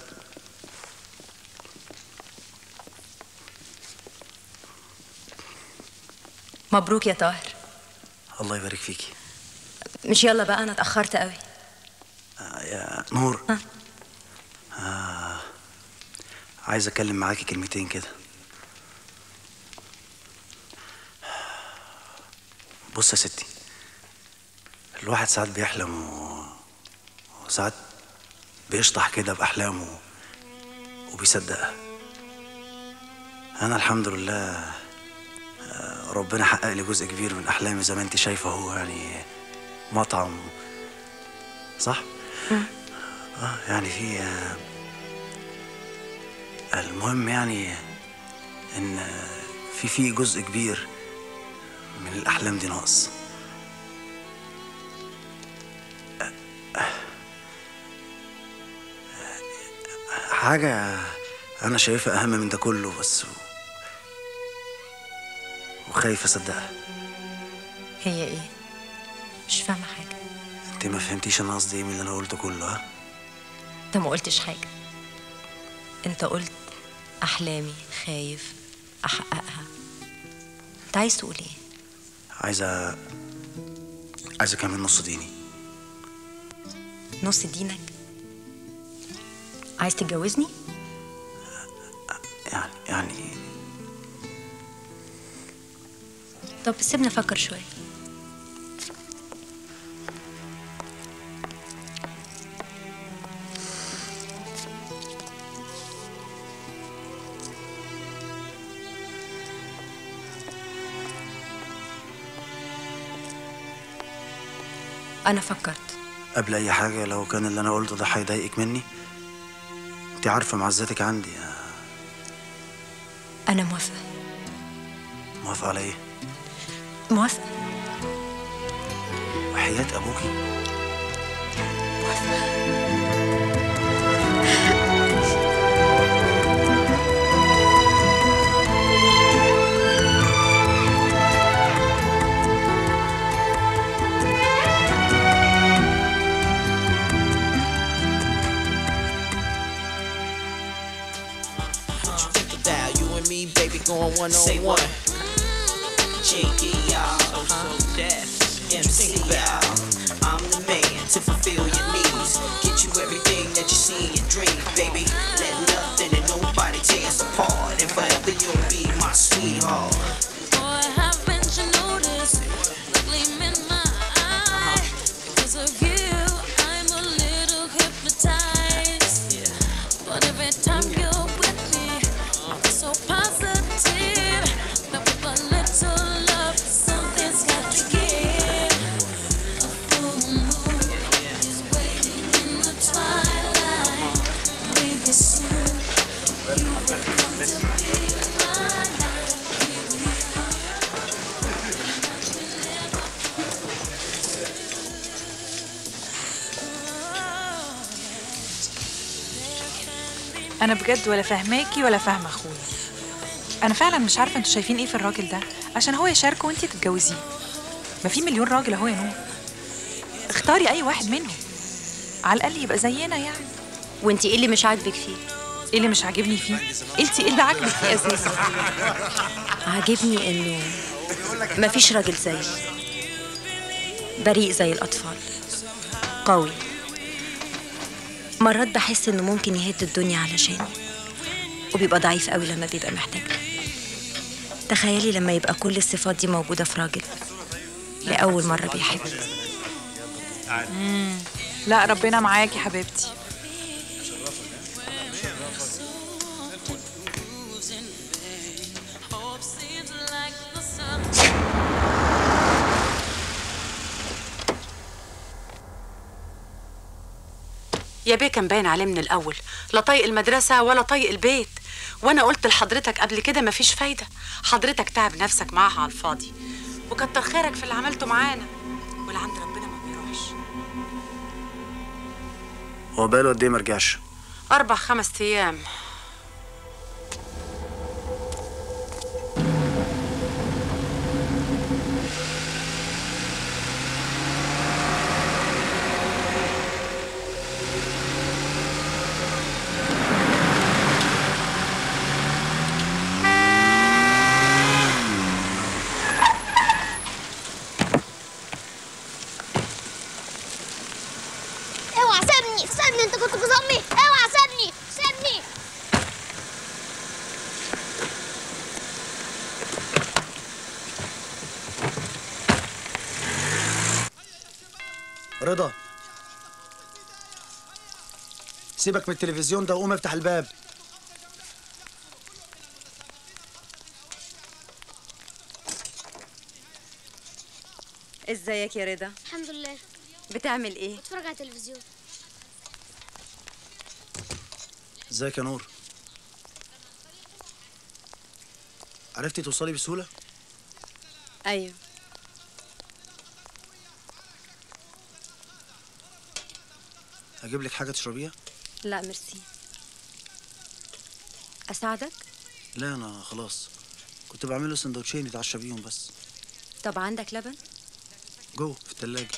مبروك يا طاهر الله يبارك فيكي مش يلا بقى انا اتاخرت قوي آه، يا نور آه عايز اتكلم معاكي كلمتين كده بص يا ستي الواحد ساعات بيحلم و... وساعات بيشطح كده بأحلامه وبيصدقها أنا الحمد لله آه، ربنا حقق لي جزء كبير من أحلامي زي ما أنت شايفة هو يعني مطعم صح؟ اه يعني في آه، المهم يعني ان آه، في في جزء كبير من الاحلام دي ناقص آه، آه، حاجة أنا شايفها أهم من ده كله بس وخايف أصدقها هي ايه مش فاهمه حاجه أنت ما فهمتيش أنا قصدي إيه من اللي أنا قلته كله ها؟ انت ما قلتش حاجه انت قلت احلامي خايف احققها انت عايز تقول ايه عايزة عايزة كمان نص ديني نص دينك عايز تتجوزني يعني يعني طب سيبني افكر شويه انا فكرت قبل أي حاجة لو كان اللي أنا قلته ده هيضايقك مني أنت عارفة معزتك عندي انا موافقه موافقة على إيه؟ موافقه وحياة أبوكي Think about you and me, baby, going one on one. Cheeky, y'all. So deaf. MC, y'all. I'm the man to fulfill your needs. Get you everything that you see in your dreams, baby. Let nothing and nobody tear us apart. And forever you'll be my sweetheart. Boy, haven't you noticed the gleam in my eye? Because of you, I'm a little hypnotized. But every time you're with me, I feel so positive. That with a little love, something's got to give. A full moon is waiting in the twilight. Maybe soon you will come to be my life. انا بجد ولا فاهماكي ولا فاهمه اخويا انا فعلا مش عارفه انتوا شايفين ايه في الراجل ده عشان هو يشاركه وانتي تتجوزيه ما في مليون راجل اهو يا نور اختاري اي واحد منهم على الاقل يبقى زينا يعني وانتي ايه اللي مش عاجبك فيه ايه اللي مش عاجبني فيه قلتي ايه اللي عاجبك فيه اساسا عاجبني انه مفيش راجل زيه بريء زي الاطفال قوي مرات بحس انه ممكن يهد الدنيا علشاني وبيبقى ضعيف قوي لما بيبقى محتاج تخيلي لما يبقى كل الصفات دي موجودة في راجل لأول مرة بيحب مم. لا ربنا معاكي يا حبيبتي يا بيه كان باين عليه من الاول لا طايق المدرسه ولا طايق البيت وانا قلت لحضرتك قبل كده مفيش فايده حضرتك تعب نفسك معاها على الفاضي وكتر خيرك في اللي عملته معانا واللي عند ربنا ما بيروحش هو بقاله قد إيه مرجعش؟ اربع خمس ايام رضا سيبك من التلفزيون ده وقوم افتح الباب ازيك يا رضا الحمد لله بتعمل ايه بتفرج على التلفزيون ازيك يا نور عرفتي توصلي بسهولة؟ ايوه هجيب لك حاجة تشربيها؟ لا ميرسي اساعدك لا أنا خلاص كنت بعمل له سندوتشين يتعشى بيهم بس طب عندك لبن جوه في التلاجة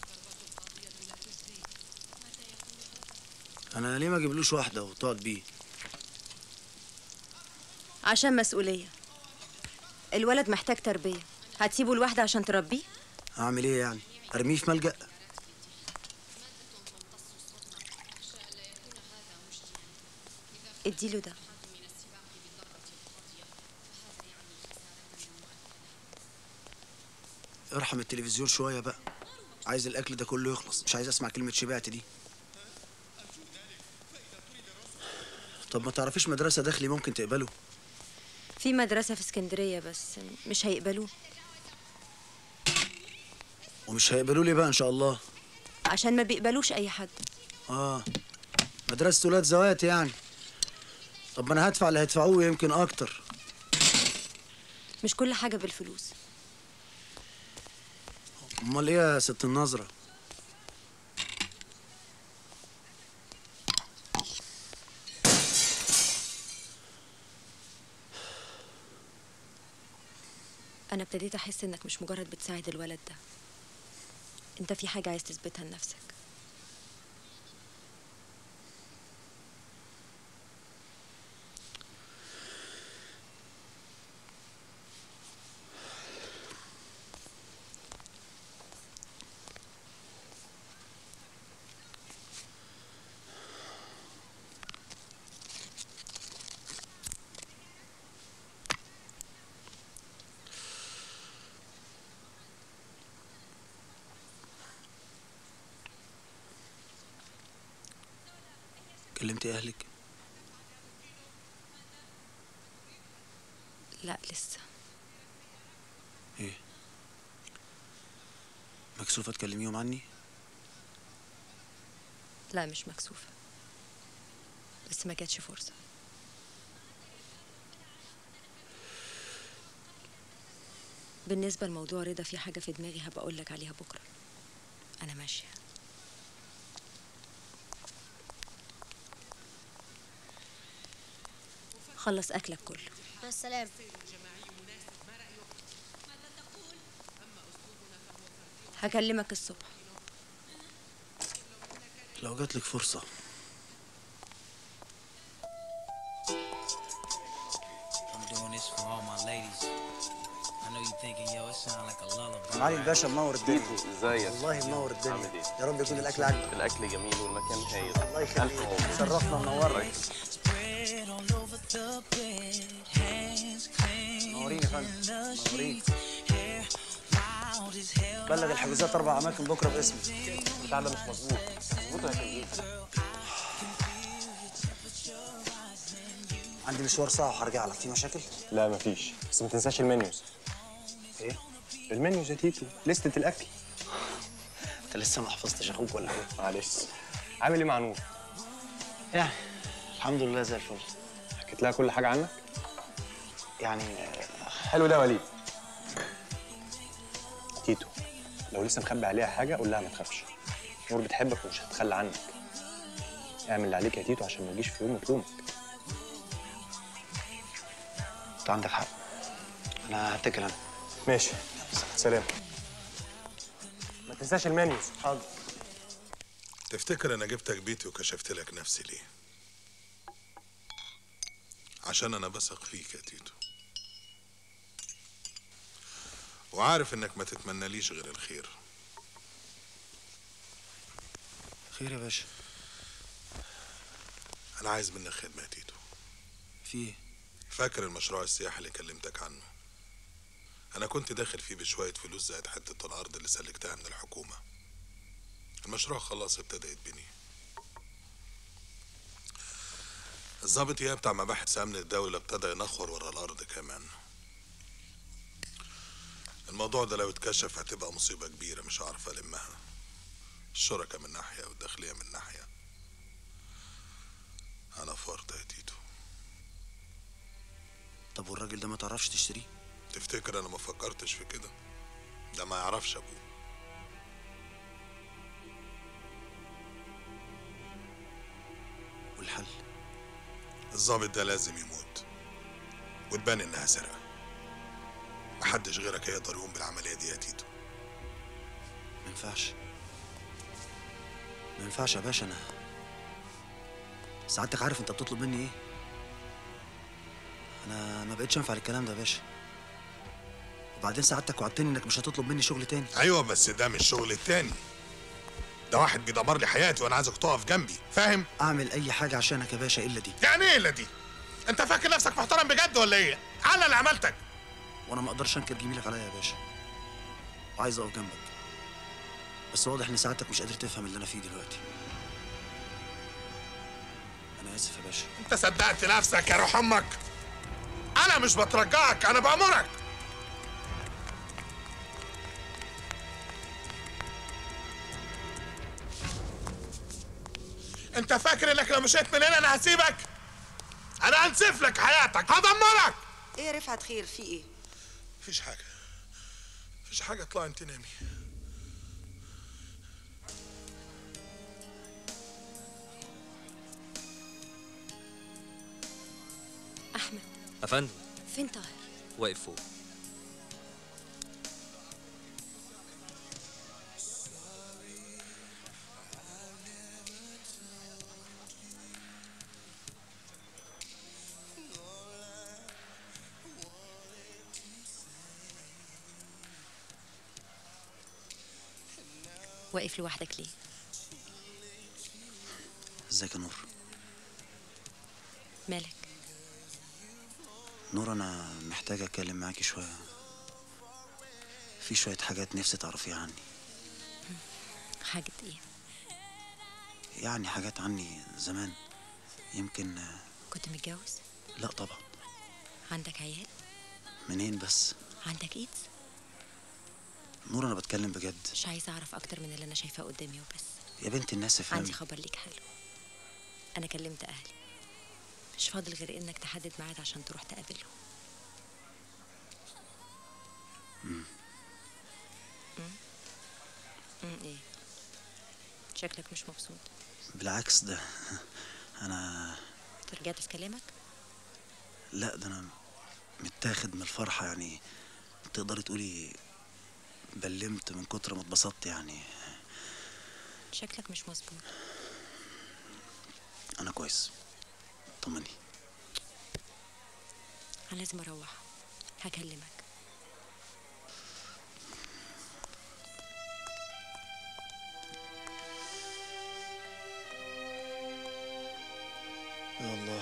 أنا ليه ما أجيبلوش واحدة وتقعد بيه؟ عشان مسؤوليه الولد محتاج تربيه هتسيبه لوحده عشان تربيه أعمل إيه يعني؟ أرميه في ملجأ؟ اديله ده ارحم التلفزيون شوية بقى عايز الأكل ده كله يخلص مش عايز أسمع كلمة شبعت دي طب ما تعرفيش مدرسة داخلي ممكن تقبله في مدرسه في اسكندريه بس مش هيقبلوه ومش هيقبلوا لي بقى إن شاء الله عشان ما بيقبلوش اي حد آه مدرسة ولاد زوات يعني طب ما أنا هدفع اللي هيدفعوه يمكن أكتر مش كل حاجه بالفلوس أمال إيه يا ست النظرة؟ انا ابتديت احس انك مش مجرد بتساعد الولد ده انت في حاجه عايز تثبتها لنفسك كلمتي أهلك؟ لا لسه إيه؟ مكسوفة تكلميهم عني؟ لا مش مكسوفه بس ما جاتش فرصه بالنسبه لموضوع رضا في حاجه في دماغي هبقى اقول لك عليها بكره انا ماشيه خلص اكلك كله مع السلامة هكلمك الصبح لو جاتلك فرصة I'm doing this for all my ladies. I know you thinking, yo, it sound like a lullaby. معالي الباشا منور الدنيا ازيك والله منور الدنيا عامل ايه؟ يا رب يكون الأكل عاجبك الاكل جميل والمكان هايل الله يخليك شرفنا ونورنا Spread all over the bed, hands clean. منورين يا فندم منورين Hair wild as hell. بلغ الحجوزات أربع أماكن بكرة باسمي بتاع ده مش مظبوط مظبوط يا كبير عندي مشوار ساعة وهرجع لك في مشاكل؟ لا مفيش بس ما تنساش المنيوز ايه؟ المنيوز يا تيتو لستة الاكل انت لسه ما حفظتش اخوك ولا ايه؟ معلش عامل ايه مع نور؟ يعني الحمد لله زي الفل حكيت لها كل حاجة عنك؟ يعني حلو ده يا وليد تيتو لو لسه مخبي عليها حاجة قول لها ما تخافش نور بتحبك ومش هتخلى عنك اعمل اللي عليك يا تيتو عشان ما تجيش في يوم وتلومك انت عندك حق انا هتكل انا ماشي سلام ما تنساش المنيوز حاضر تفتكر انا جبتك بيتي وكشفت لك نفسي ليه عشان انا بثق فيك يا تيتو وعارف انك ما تتمناليش غير الخير خير يا باشا انا عايز منك خدمه يا تيتو في ايه؟ فاكر المشروع السياحي اللي كلمتك عنه انا كنت داخل فيه بشويه فلوس زائد حته الارض اللي سلكتها من الحكومه المشروع خلاص ابتدى يتبني الضابط اياه بتاع مباحث امن الدولة ابتدى ينخور ورا الارض كمان الموضوع ده لو اتكشف هتبقى مصيبة كبيرة مش هعرف المها الشركة من ناحية والداخلية من ناحية انا في ورطة يا تيتو طب والراجل ده ما تعرفش تشتريه تفتكر انا ما فكرتش في كده ده ما يعرفش ابوه والحل الضابط ده لازم يموت وتبان انها سرقة محدش غيرك هيقدر يقوم بالعملية دي يا تيتو ما ينفعش ما ينفعش يا باشا انا سعادتك عارف انت بتطلب مني ايه انا ما بقتش انفع الكلام ده يا باشا وبعدين سعادتك وعدتني انك مش هتطلب مني شغل تاني ايوه بس ده مش شغل التاني ده واحد بيدمر لي حياتي وانا عايزك تقف جنبي فاهم اعمل اي حاجه عشانك يا باشا الا دي يعني ايه الا دي انت فاكر نفسك محترم بجد ولا ايه انا اللي عملتك وانا ما اقدرش انكر جميلك عليا يا باشا وعايز اقف جنبك بس واضح ان سعادتك مش قادر تفهم اللي انا فيه دلوقتي انا اسف يا باشا انت صدقت نفسك يا روح امك انا مش بترجعك انا بامرك انت فاكر انك لو مشيت من هنا انا هسيبك انا هنسف لك حياتك هدمرك ايه يا رفعت خير في ايه مفيش حاجه مفيش حاجه اطلعي انت نامي احمد افندم فين طاهر واقف فوق واقف لوحدك ليه ازيك يا نور مالك نور انا محتاج اتكلم معاكي شويه في شويه حاجات نفسي تعرفيها عني حاجة ايه يعني حاجات عني زمان يمكن آه، كنت متجوز لا طبعا عندك عيال منين بس عندك ايدز نور انا بتكلم بجد مش عايزة اعرف اكتر من اللي انا شايفاه قدامي وبس يا بنت الناس افهمي عندي خبر ليك حلو انا كلمت اهلي مش فاضل غير انك تحدد ميعاد عشان تروح تقابلهم مم. امم ايه شكلك مش مبسوط بالعكس ده انا انت رجعت في كلامك لا ده انا متاخد من الفرحه يعني تقدري تقولي بلمت من كتر ما اتبسطت يعني شكلك مش مظبوط انا كويس طمني انا لازم اروح هكلمك يا الله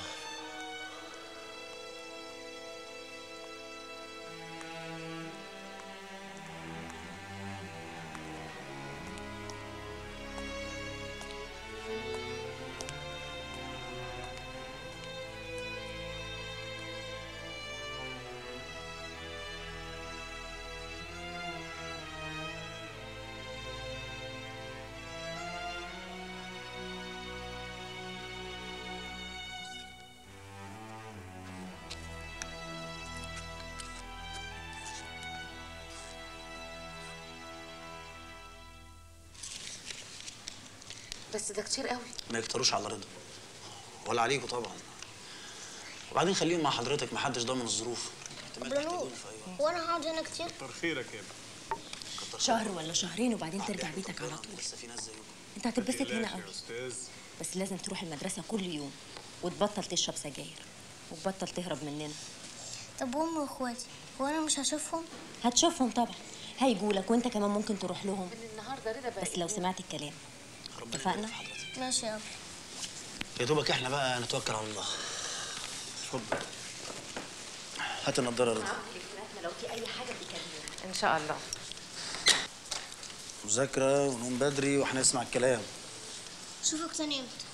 بس ده كتير قوي ما يكتروش على رضا ولا عليكوا طبعا وبعدين خليهم مع حضرتك محدش ضامن الظروف طب يا نور هو انا هقعد هنا كتير كتر خيرك يا شهر ولا شهرين وبعدين ترجع بيتك على طول انت هتتبسط هنا قوي استاذ بس لازم تروح المدرسة كل يوم وتبطل تشرب سجاير وتبطل تهرب مننا طب وامي واخواتي هو انا مش هشوفهم هتشوفهم طبعا هيجولك وانت كمان ممكن تروح لهم النهارده رضا بقى بس لو سمعت الكلام اتفقنا ماشي يا أبو. يا دوبك احنا بقى نتوكل على الله اتفضل هات النضاره يا رضا لو في اي حاجة بتكلمني ان شاء الله مذاكرة ونوم بدري وهنسمع الكلام شوفك تاني امتى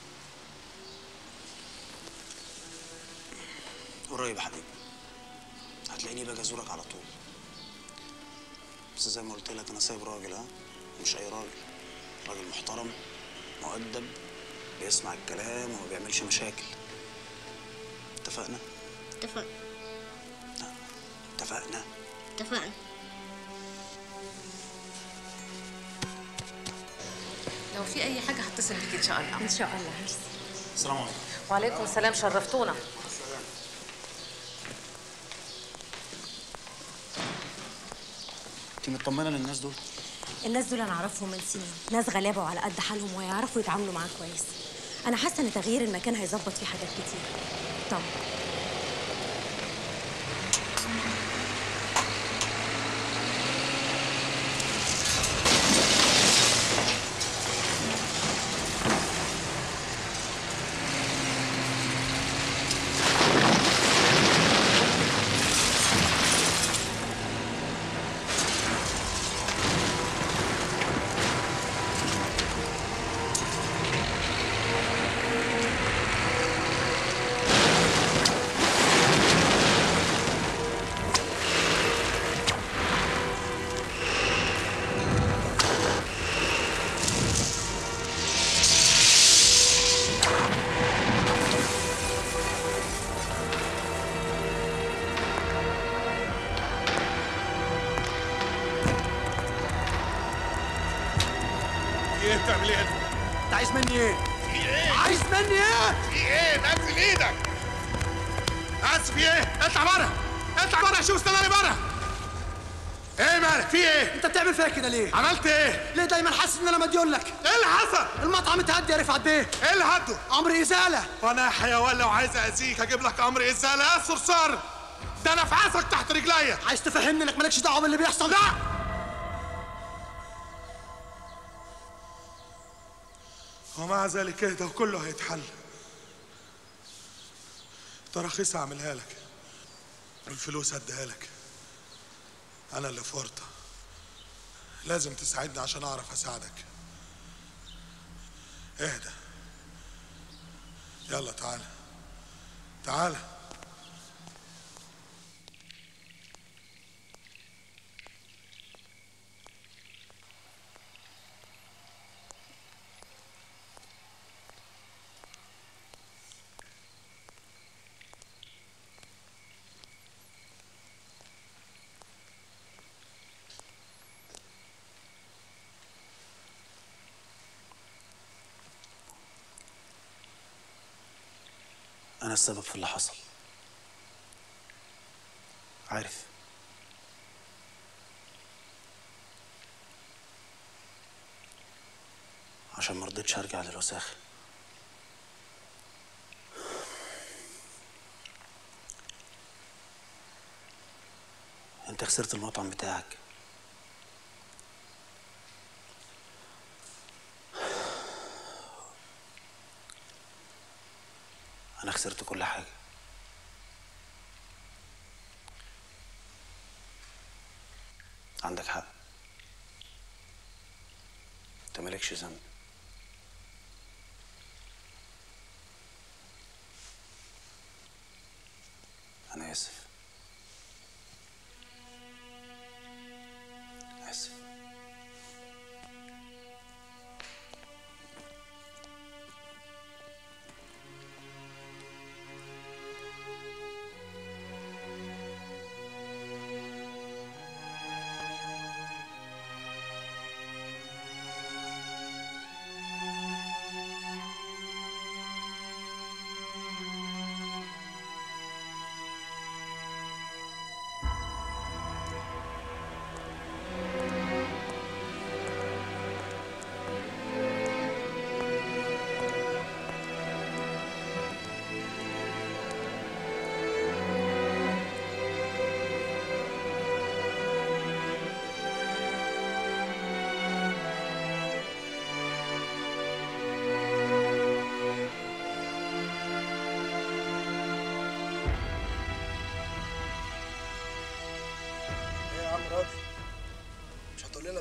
قريب يا حبيبي هتلاقيني باجي ازورك على طول بس زي ما قلت لك انا سايب راجل ها مش اي راجل راجل محترم مؤدب بيسمع الكلام وما بيعملش مشاكل اتفقنا اتفقنا اتفقنا اتفقنا لو في اي حاجه هتصل بيك ان شاء الله ان شاء الله السلام عليكم وعليكم السلام شرفتونا انت مطمنه للناس دول الناس دول انا اعرفهم من سنين ناس غلابه وعلى قد حالهم ويعرفوا يتعاملوا معاك كويس انا حاسه ان تغيير المكان هيظبط فيه حاجات كتير طبعا في ايه بتعمل ايه انت عايز مني ايه في ايه عايز مني ايه في ايه نزل ايدك بس في ايه اطلع بره اطلع بره شوف استناني بره ايه مالك في ايه انت بتعمل فيا كده ليه عملت ايه ليه دايما حاسس ان انا مديون لك ايه اللي حصل المطعم اتهدي يا رفعت بيه ايه اللي هده امر ازاله وانا يا حيوان لو عايز اذيك هجيب لك امر ازاله يا صرصار ده انا فعاسك تحت رجليا عايز تفهمني انك مالكش دعوه باللي بيحصل لا ومع ذلك اهدى وكله هيتحل تراخيص هعملها لك والفلوس هديها لك انا اللي في ورطه لازم تساعدني عشان اعرف اساعدك اهدى يلا تعالى تعالى انا السبب في اللي حصل عارف عشان ما رضيتش ارجع للوساخه انت خسرت المطعم بتاعك انا خسرت كل حاجه عندك حق انت مالكش ذنب انا اسف اسف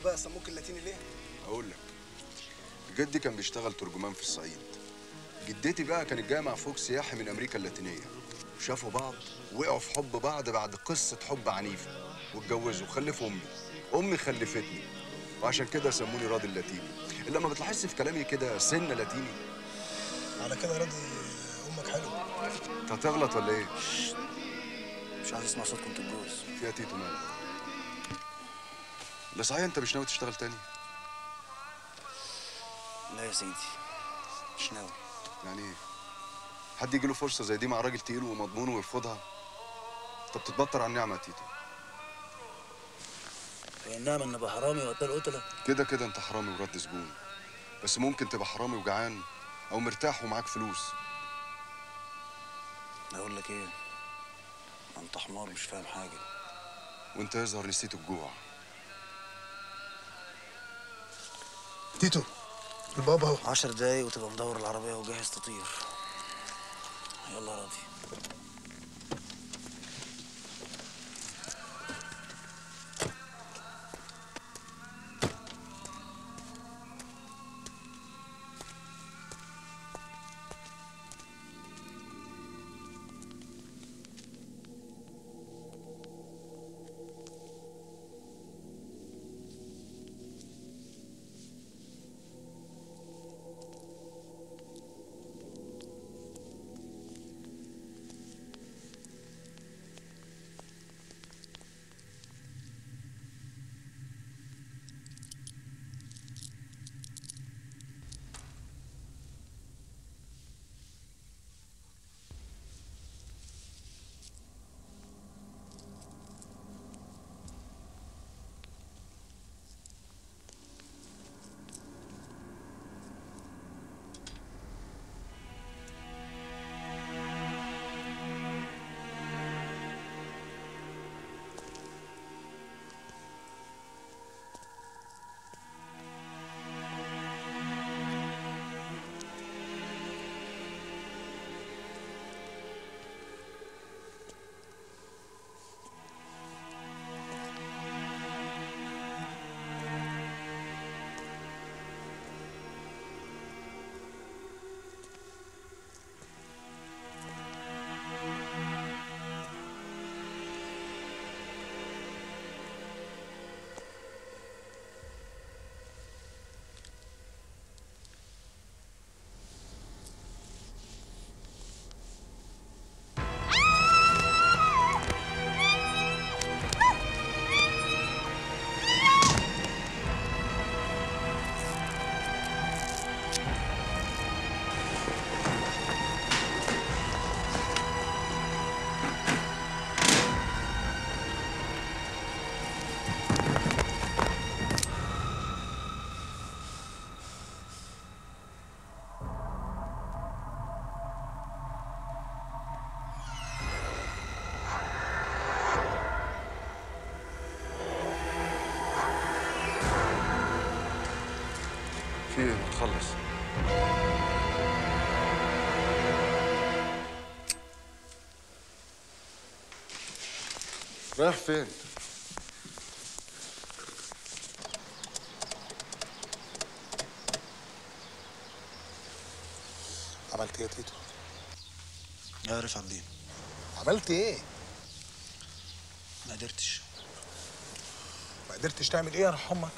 بقى سموك اللاتيني ليه؟ اقول لك جدي كان بيشتغل ترجمان في الصعيد جدتي بقى كانت جايه مع فوق سياحي من امريكا اللاتينيه شافوا بعض وقعوا في حب بعض بعد قصه حب عنيفه واتجوزوا وخلفوا امي امي خلفتني وعشان كده سموني راضي اللاتيني الا ما بتلاحظش في كلامي كده سنه لاتيني على كده راضي امك حلوه انت هتغلط ولا ايه مش عايز اسمع صوتكم تتجوز فيها تيتو مالك لا صحيح انت مش ناوي تشتغل تاني لا يا سيدي مش ناوي يعني ايه حد يجي له فرصه زي دي مع راجل تقيل ومضمون ويرفضها انت بتتبطر على النعمه يا تيتو هي النعمة ان ابقى حرامي وقتل قتلة كده كده انت حرامي ورد زبون بس ممكن تبقى حرامي وجعان او مرتاح ومعاك فلوس اقول لك ايه انت حمار مش فاهم حاجة وانت يظهر نسيت الجوع تيتو البابا اهو عشر دقايق وتبقى مدور العربية وجاهز تطير يلا راضي في ايه تخلص رايح فين عملت ايه يا تيتو؟ يا رفعت الدين عملت ايه؟ ما قدرتش ما قدرتش تعمل ايه يا روح امك؟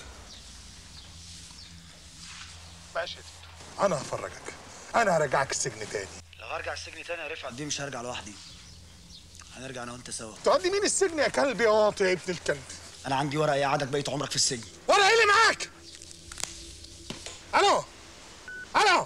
ماشي يا تيتو انا هفرجك انا هرجعك السجن تاني لو هرجع السجن تاني يا رفعت الدين مش هرجع لوحدي هنرجع انا وانت سوا تقعد لي مين السجن يا كلب يا واطي يا ابن الكلب انا عندي ورقه يقعدك بقيت عمرك في السجن ورقه ايه اللي معاك؟ الو الو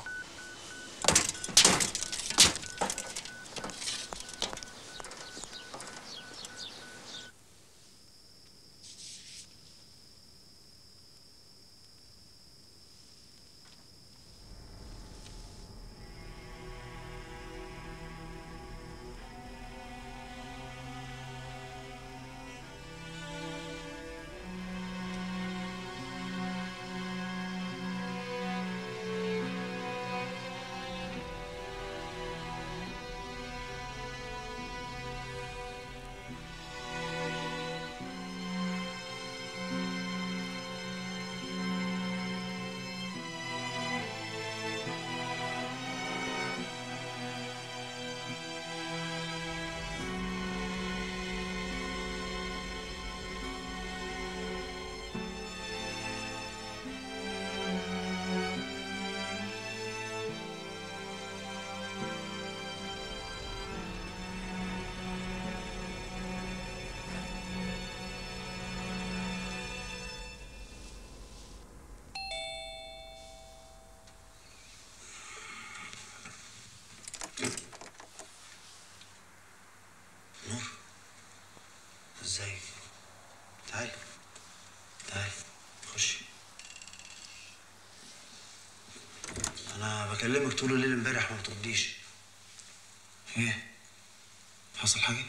بكلمك طول الليل امبارح ما بترديش ايه حصل حاجه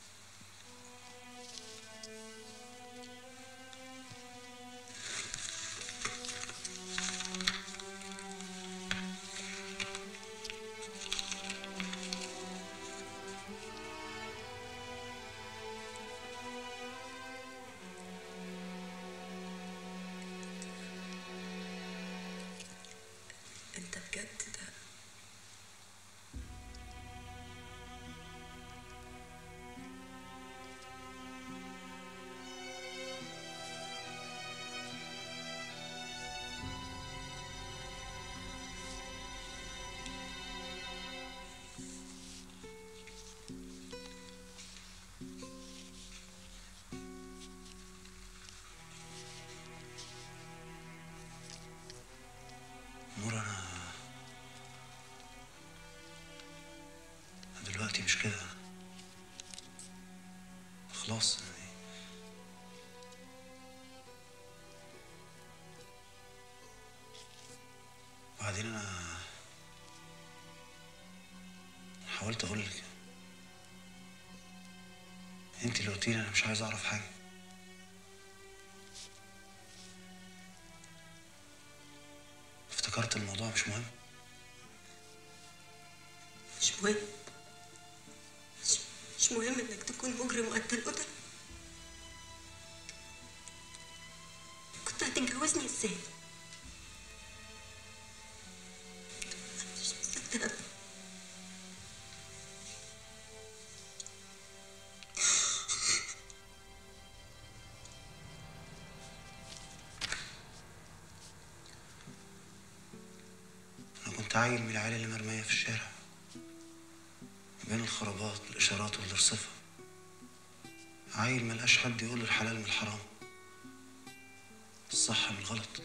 انت بجد ده نور انا أنا دلوقتي مش كده خلاص يعني وبعدين انا حاولت اقول لك انت اللي قلتيلي انا مش عايز اعرف حاجه افتكرت الموضوع مش مهم مش مهم مش, مش مهم انك تكون مجرم وقتل قتل كنت هتتجوزني ازاي؟ أنا مش مصدقة. انا كنت عيل من العيال اللي مرميه في الشارع بين الخرابات والاشارات والرصفه عيل ملقاش حد يقول له الحلال من الحرام الصح من الغلط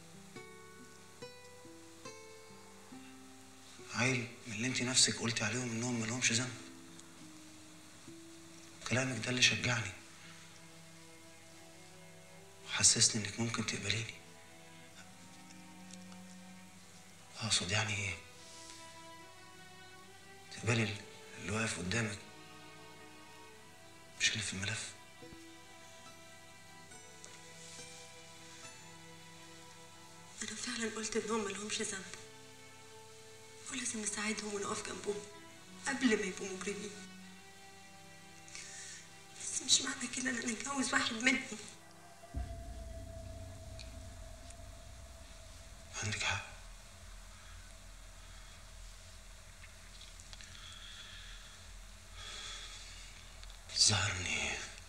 عيل من اللي انت نفسك قلتي عليهم انهم ملهمش ذنب كلامك ده اللي شجعني وحسسني انك ممكن تقبليني اقصد يعني ايه تقبلي اللي واقف قدامك مش اللي في الملف أنا فعلا قلت إنهم ملهمش ذنب ولازم نساعدهم ونقف جنبهم قبل ما يبقوا مجرمين بس مش معنى كده إن أنا أتجوز واحد منهم عندك حق الظاهر اني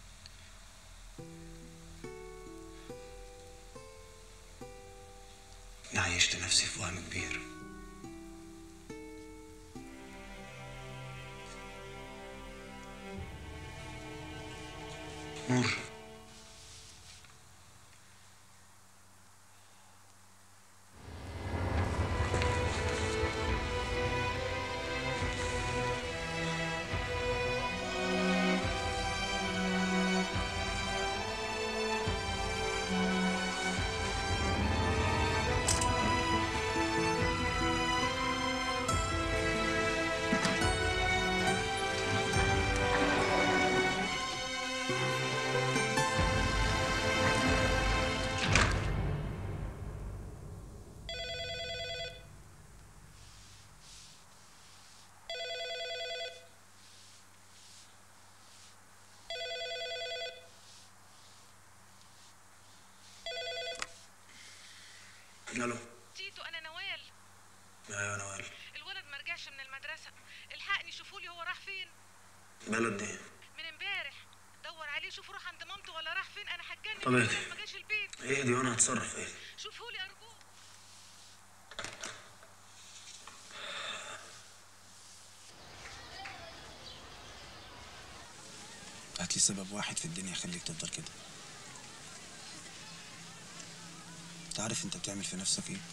إني عيشت نفسي في وهم كبير نور الو تيتو انا نوال ايوه نوال الولد ما رجعش من المدرسه الحقني شوفوا لي هو راح فين بلد دي من امبارح دور عليه شوفوا راح عند مامته ولا راح فين انا هتجنن طب اهدي. ما جاش البيت اهدي وانا هتصرف اهدي شوفوا لي ارجوك هات لي سبب واحد في الدنيا يخليك تفضل كده انت عارف انت بتعمل في نفسك ايه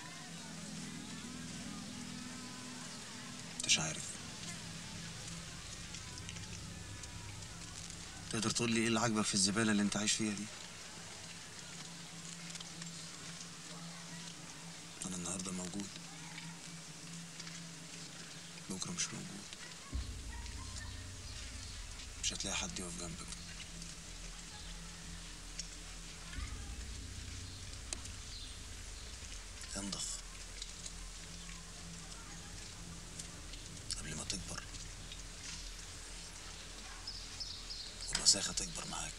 انتش عارف تقدر تقول لي ايه اللي عاجبك في الزباله اللي انت عايش فيها دي انا النهارده موجود بكره مش موجود مش هتلاقي حد يقف جنبك انضف قبل ما تكبر والوساخة تكبر معاك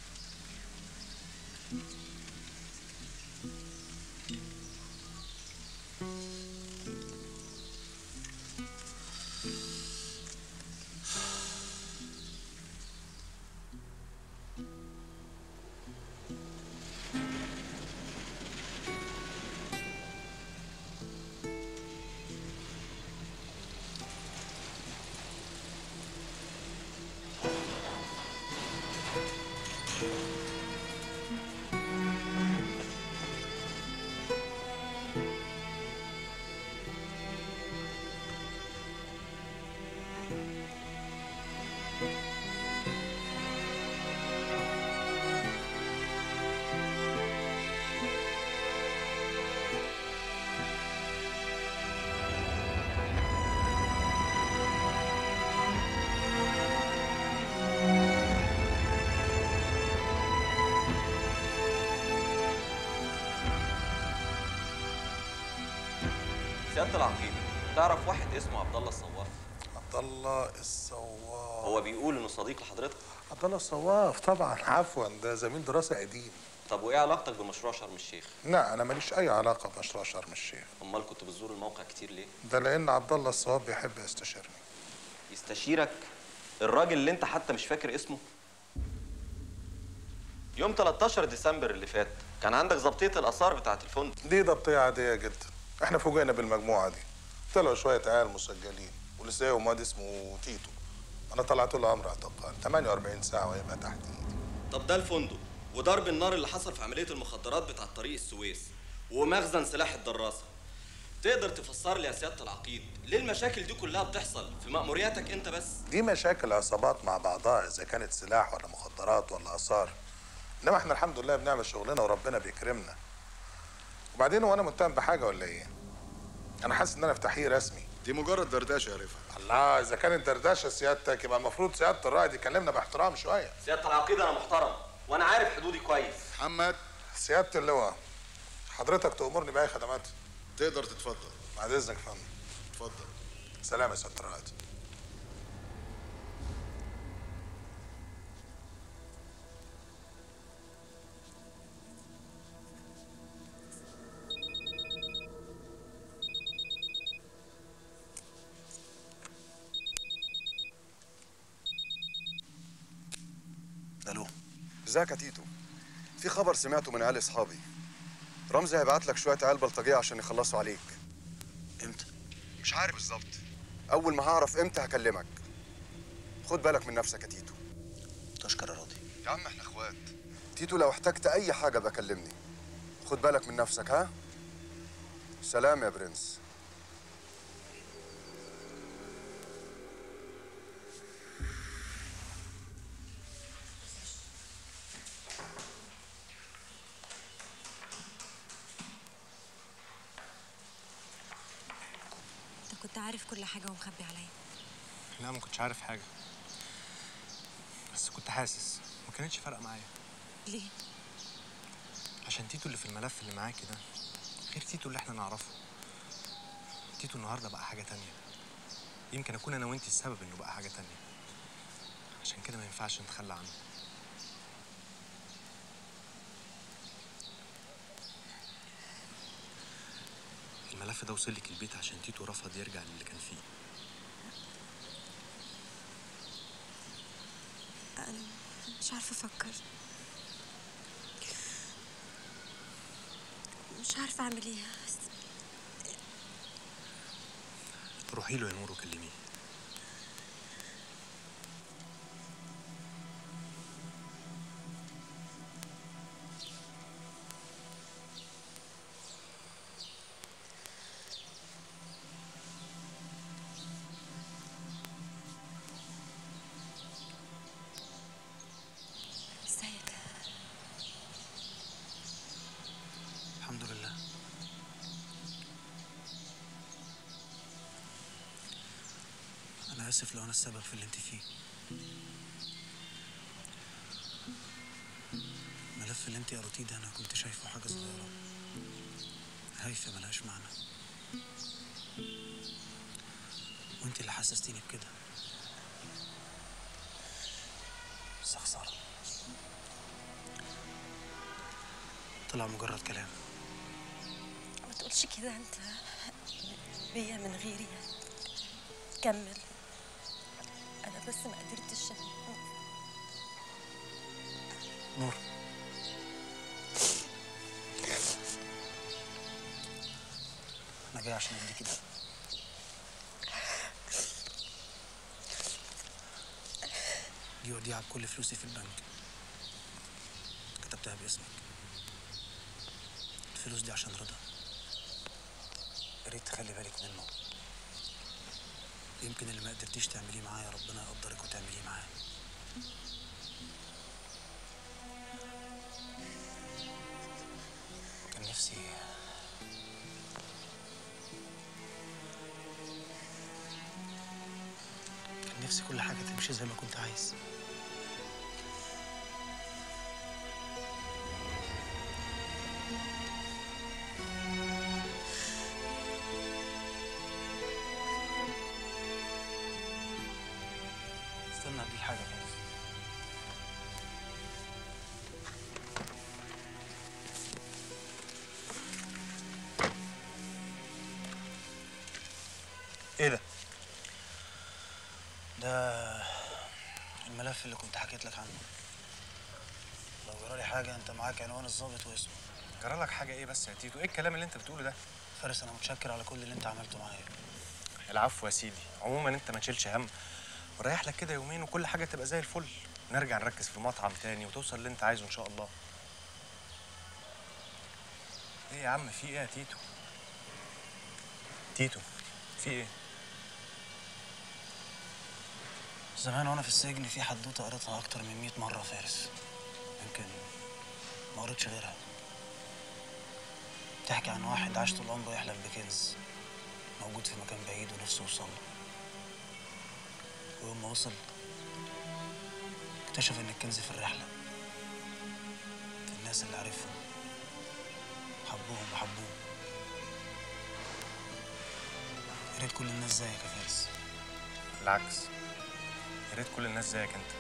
سيادة العقيد تعرف واحد اسمه عبد الله الصواف عبد الله الصواف هو بيقول انه صديق لحضرتك عبد الله الصواف طبعا عفوا ده زميل دراسه قديم طب وايه علاقتك بمشروع شرم الشيخ لا انا ماليش اي علاقه بمشروع شرم الشيخ امال كنت بتزور الموقع كتير ليه ده لان عبد الله الصواف بيحب يستشيرني يستشيرك الراجل اللي انت حتى مش فاكر اسمه يوم 13 ديسمبر اللي فات كان عندك ظبطيه الاثار بتاعه الفندق دي ضبطيه عاديه جدا احنا فوجئنا بالمجموعه دي طلعوا شويه عيال مسجلين ولسه واد اسمه تيتو انا طلعت له امر اعتقال 48 ساعه ويبقى تحت ايدي طب ده الفندق وضرب النار اللي حصل في عمليه المخدرات بتاع طريق السويس ومخزن سلاح الدراسه تقدر تفسر لي يا سياده العقيد ليه المشاكل دي كلها بتحصل في مأمورياتك انت بس دي مشاكل عصابات مع بعضها اذا كانت سلاح ولا مخدرات ولا اثار انما احنا الحمد لله بنعمل شغلنا وربنا بيكرمنا وبعدين هو انا متهم بحاجه ولا ايه انا حاسس ان انا في تحقيق رسمي دي مجرد دردشه يا رفعت الله اذا كانت دردشه سيادتك يبقى المفروض سياده الرائد يكلمنا باحترام شويه سياده العقيد انا محترم وانا عارف حدودي كويس محمد سياده اللواء حضرتك تأمرني بأي خدمات تقدر تتفضل بعد اذنك يا فندم اتفضل سلام يا سياده الرائد الو ازيك يا تيتو في خبر سمعته من عيال اصحابي رمزي هيبعت لك شويه عيال بلطجيه عشان يخلصوا عليك امتى مش عارف بالظبط اول ما هعرف امتى هكلمك خد بالك من نفسك يا تيتو تشكر يا راضي يا عم احنا اخوات تيتو لو احتجت اي حاجه بكلمني خد بالك من نفسك ها سلام يا برنس انت كنت عارف كل حاجه ومخبي عليا لا ما كنتش عارف حاجه بس كنت حاسس ما كانتش فارقه معايا ليه عشان تيتو اللي في الملف اللي معاكي ده غير تيتو اللي احنا نعرفه تيتو النهارده بقى حاجه تانية يمكن اكون انا وانتي السبب انه بقى حاجه تانية عشان كده ما ينفعش نتخلى عنه الملف ده وصل لك البيت عشان تيتو رفض يرجع للي كان فيه انا مش عارفه افكر مش عارفه اعمل ايه بس روحي له يا نور وكلميه ازيك الحمد لله آسف لو أنا السبب في اللي أنت فيه الملف اللي أنت قريتيه ده أنا كنت شايفه حاجة صغيرة هايفة ملهاش معنى وأنت اللي حسستيني بكده بس خسارة طلع مجرد كلام ما تقولش كده انت بيا من غيري كمل انا بس ما قدرتش نور أنا جاي عشان أديكي ده دي وديعة بكل فلوسي في البنك كتبتها باسمك الفلوس دي عشان رضا يا ريت تخلي بالك منه يمكن اللي ما قدرتيش تعمليه معايا ربنا يقدرك وتعمليه معاه كان نفسي كان نفسي كل حاجة تمشي زي ما كنت عايز استنى اديك حاجة بس ايه ده؟ ده الملف اللي كنت حكيت لك عنه لو جرالي حاجة انت معاك عنوان الضابط واسمه جرالك حاجه ايه بس يا تيتو ايه الكلام اللي انت بتقوله ده فارس انا متشكر على كل اللي انت عملته معايا العفو يا سيدي عموما انت ما تشيلش هم وريح لك كده يومين وكل حاجه تبقى زي الفل نرجع نركز في المطعم تاني وتوصل اللي انت عايزه ان شاء الله ايه يا عم في ايه يا تيتو تيتو في ايه زمان وانا في السجن في حدوته قريتها اكتر من 100 مرة فارس يمكن ما قريتش غيرها بتحكي عن واحد عاش طول عمره يحلم بكنز موجود في مكان بعيد ونفسه يوصل له ويوم ما وصل اكتشف ان الكنز في الرحلة في الناس اللي عرفهم حبوهم وحبوه يا ريت كل الناس زيك يا فارس بالعكس يا ريت كل الناس زيك انت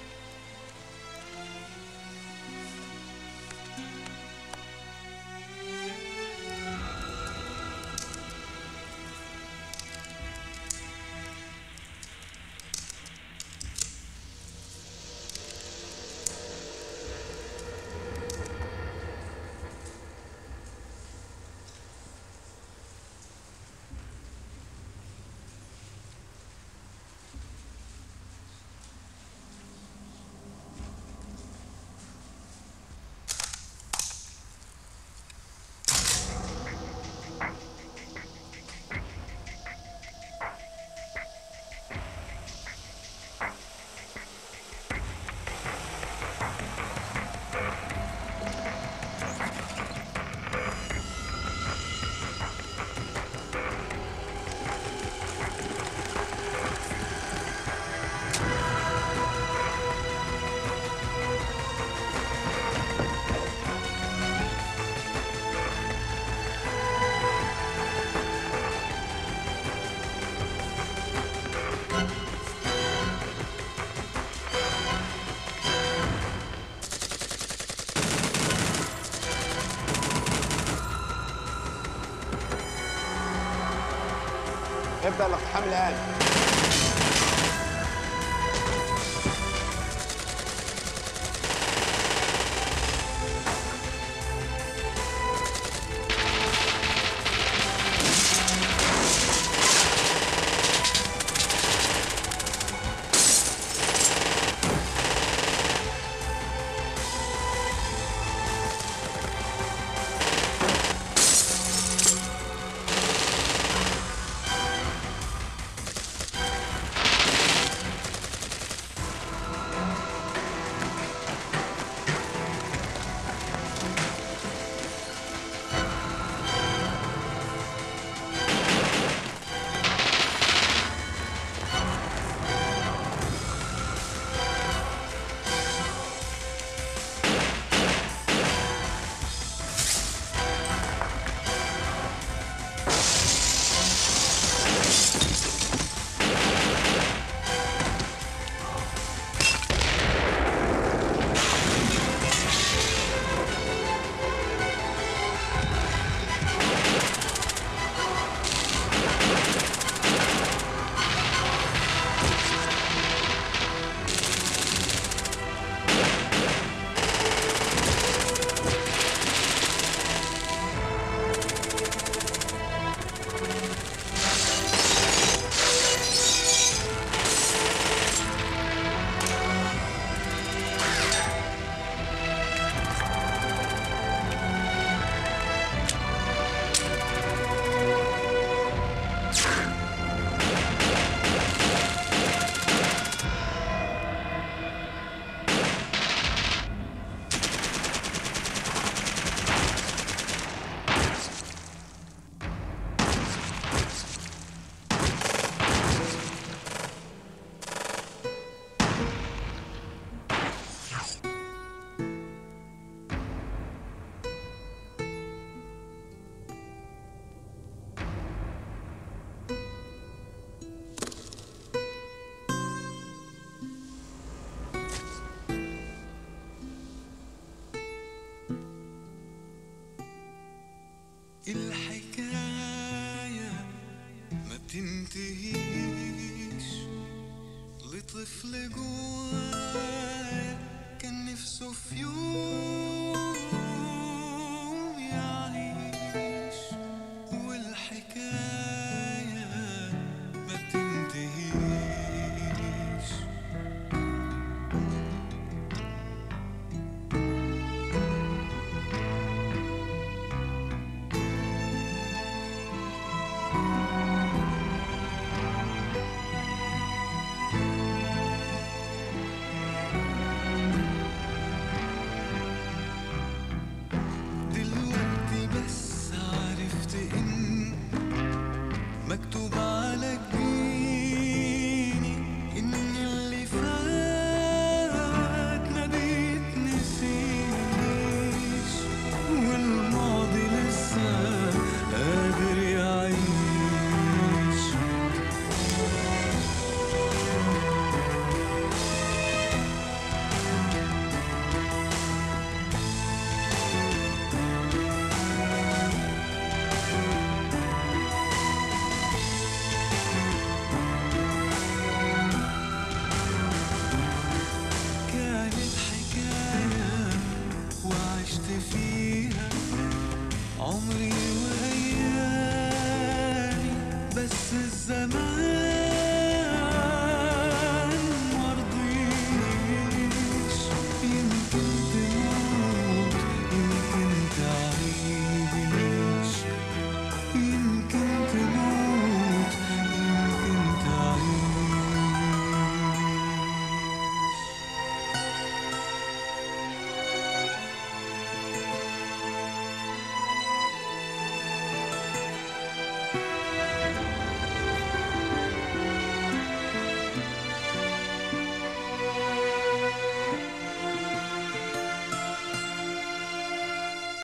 ابدأ الاقتحام الآن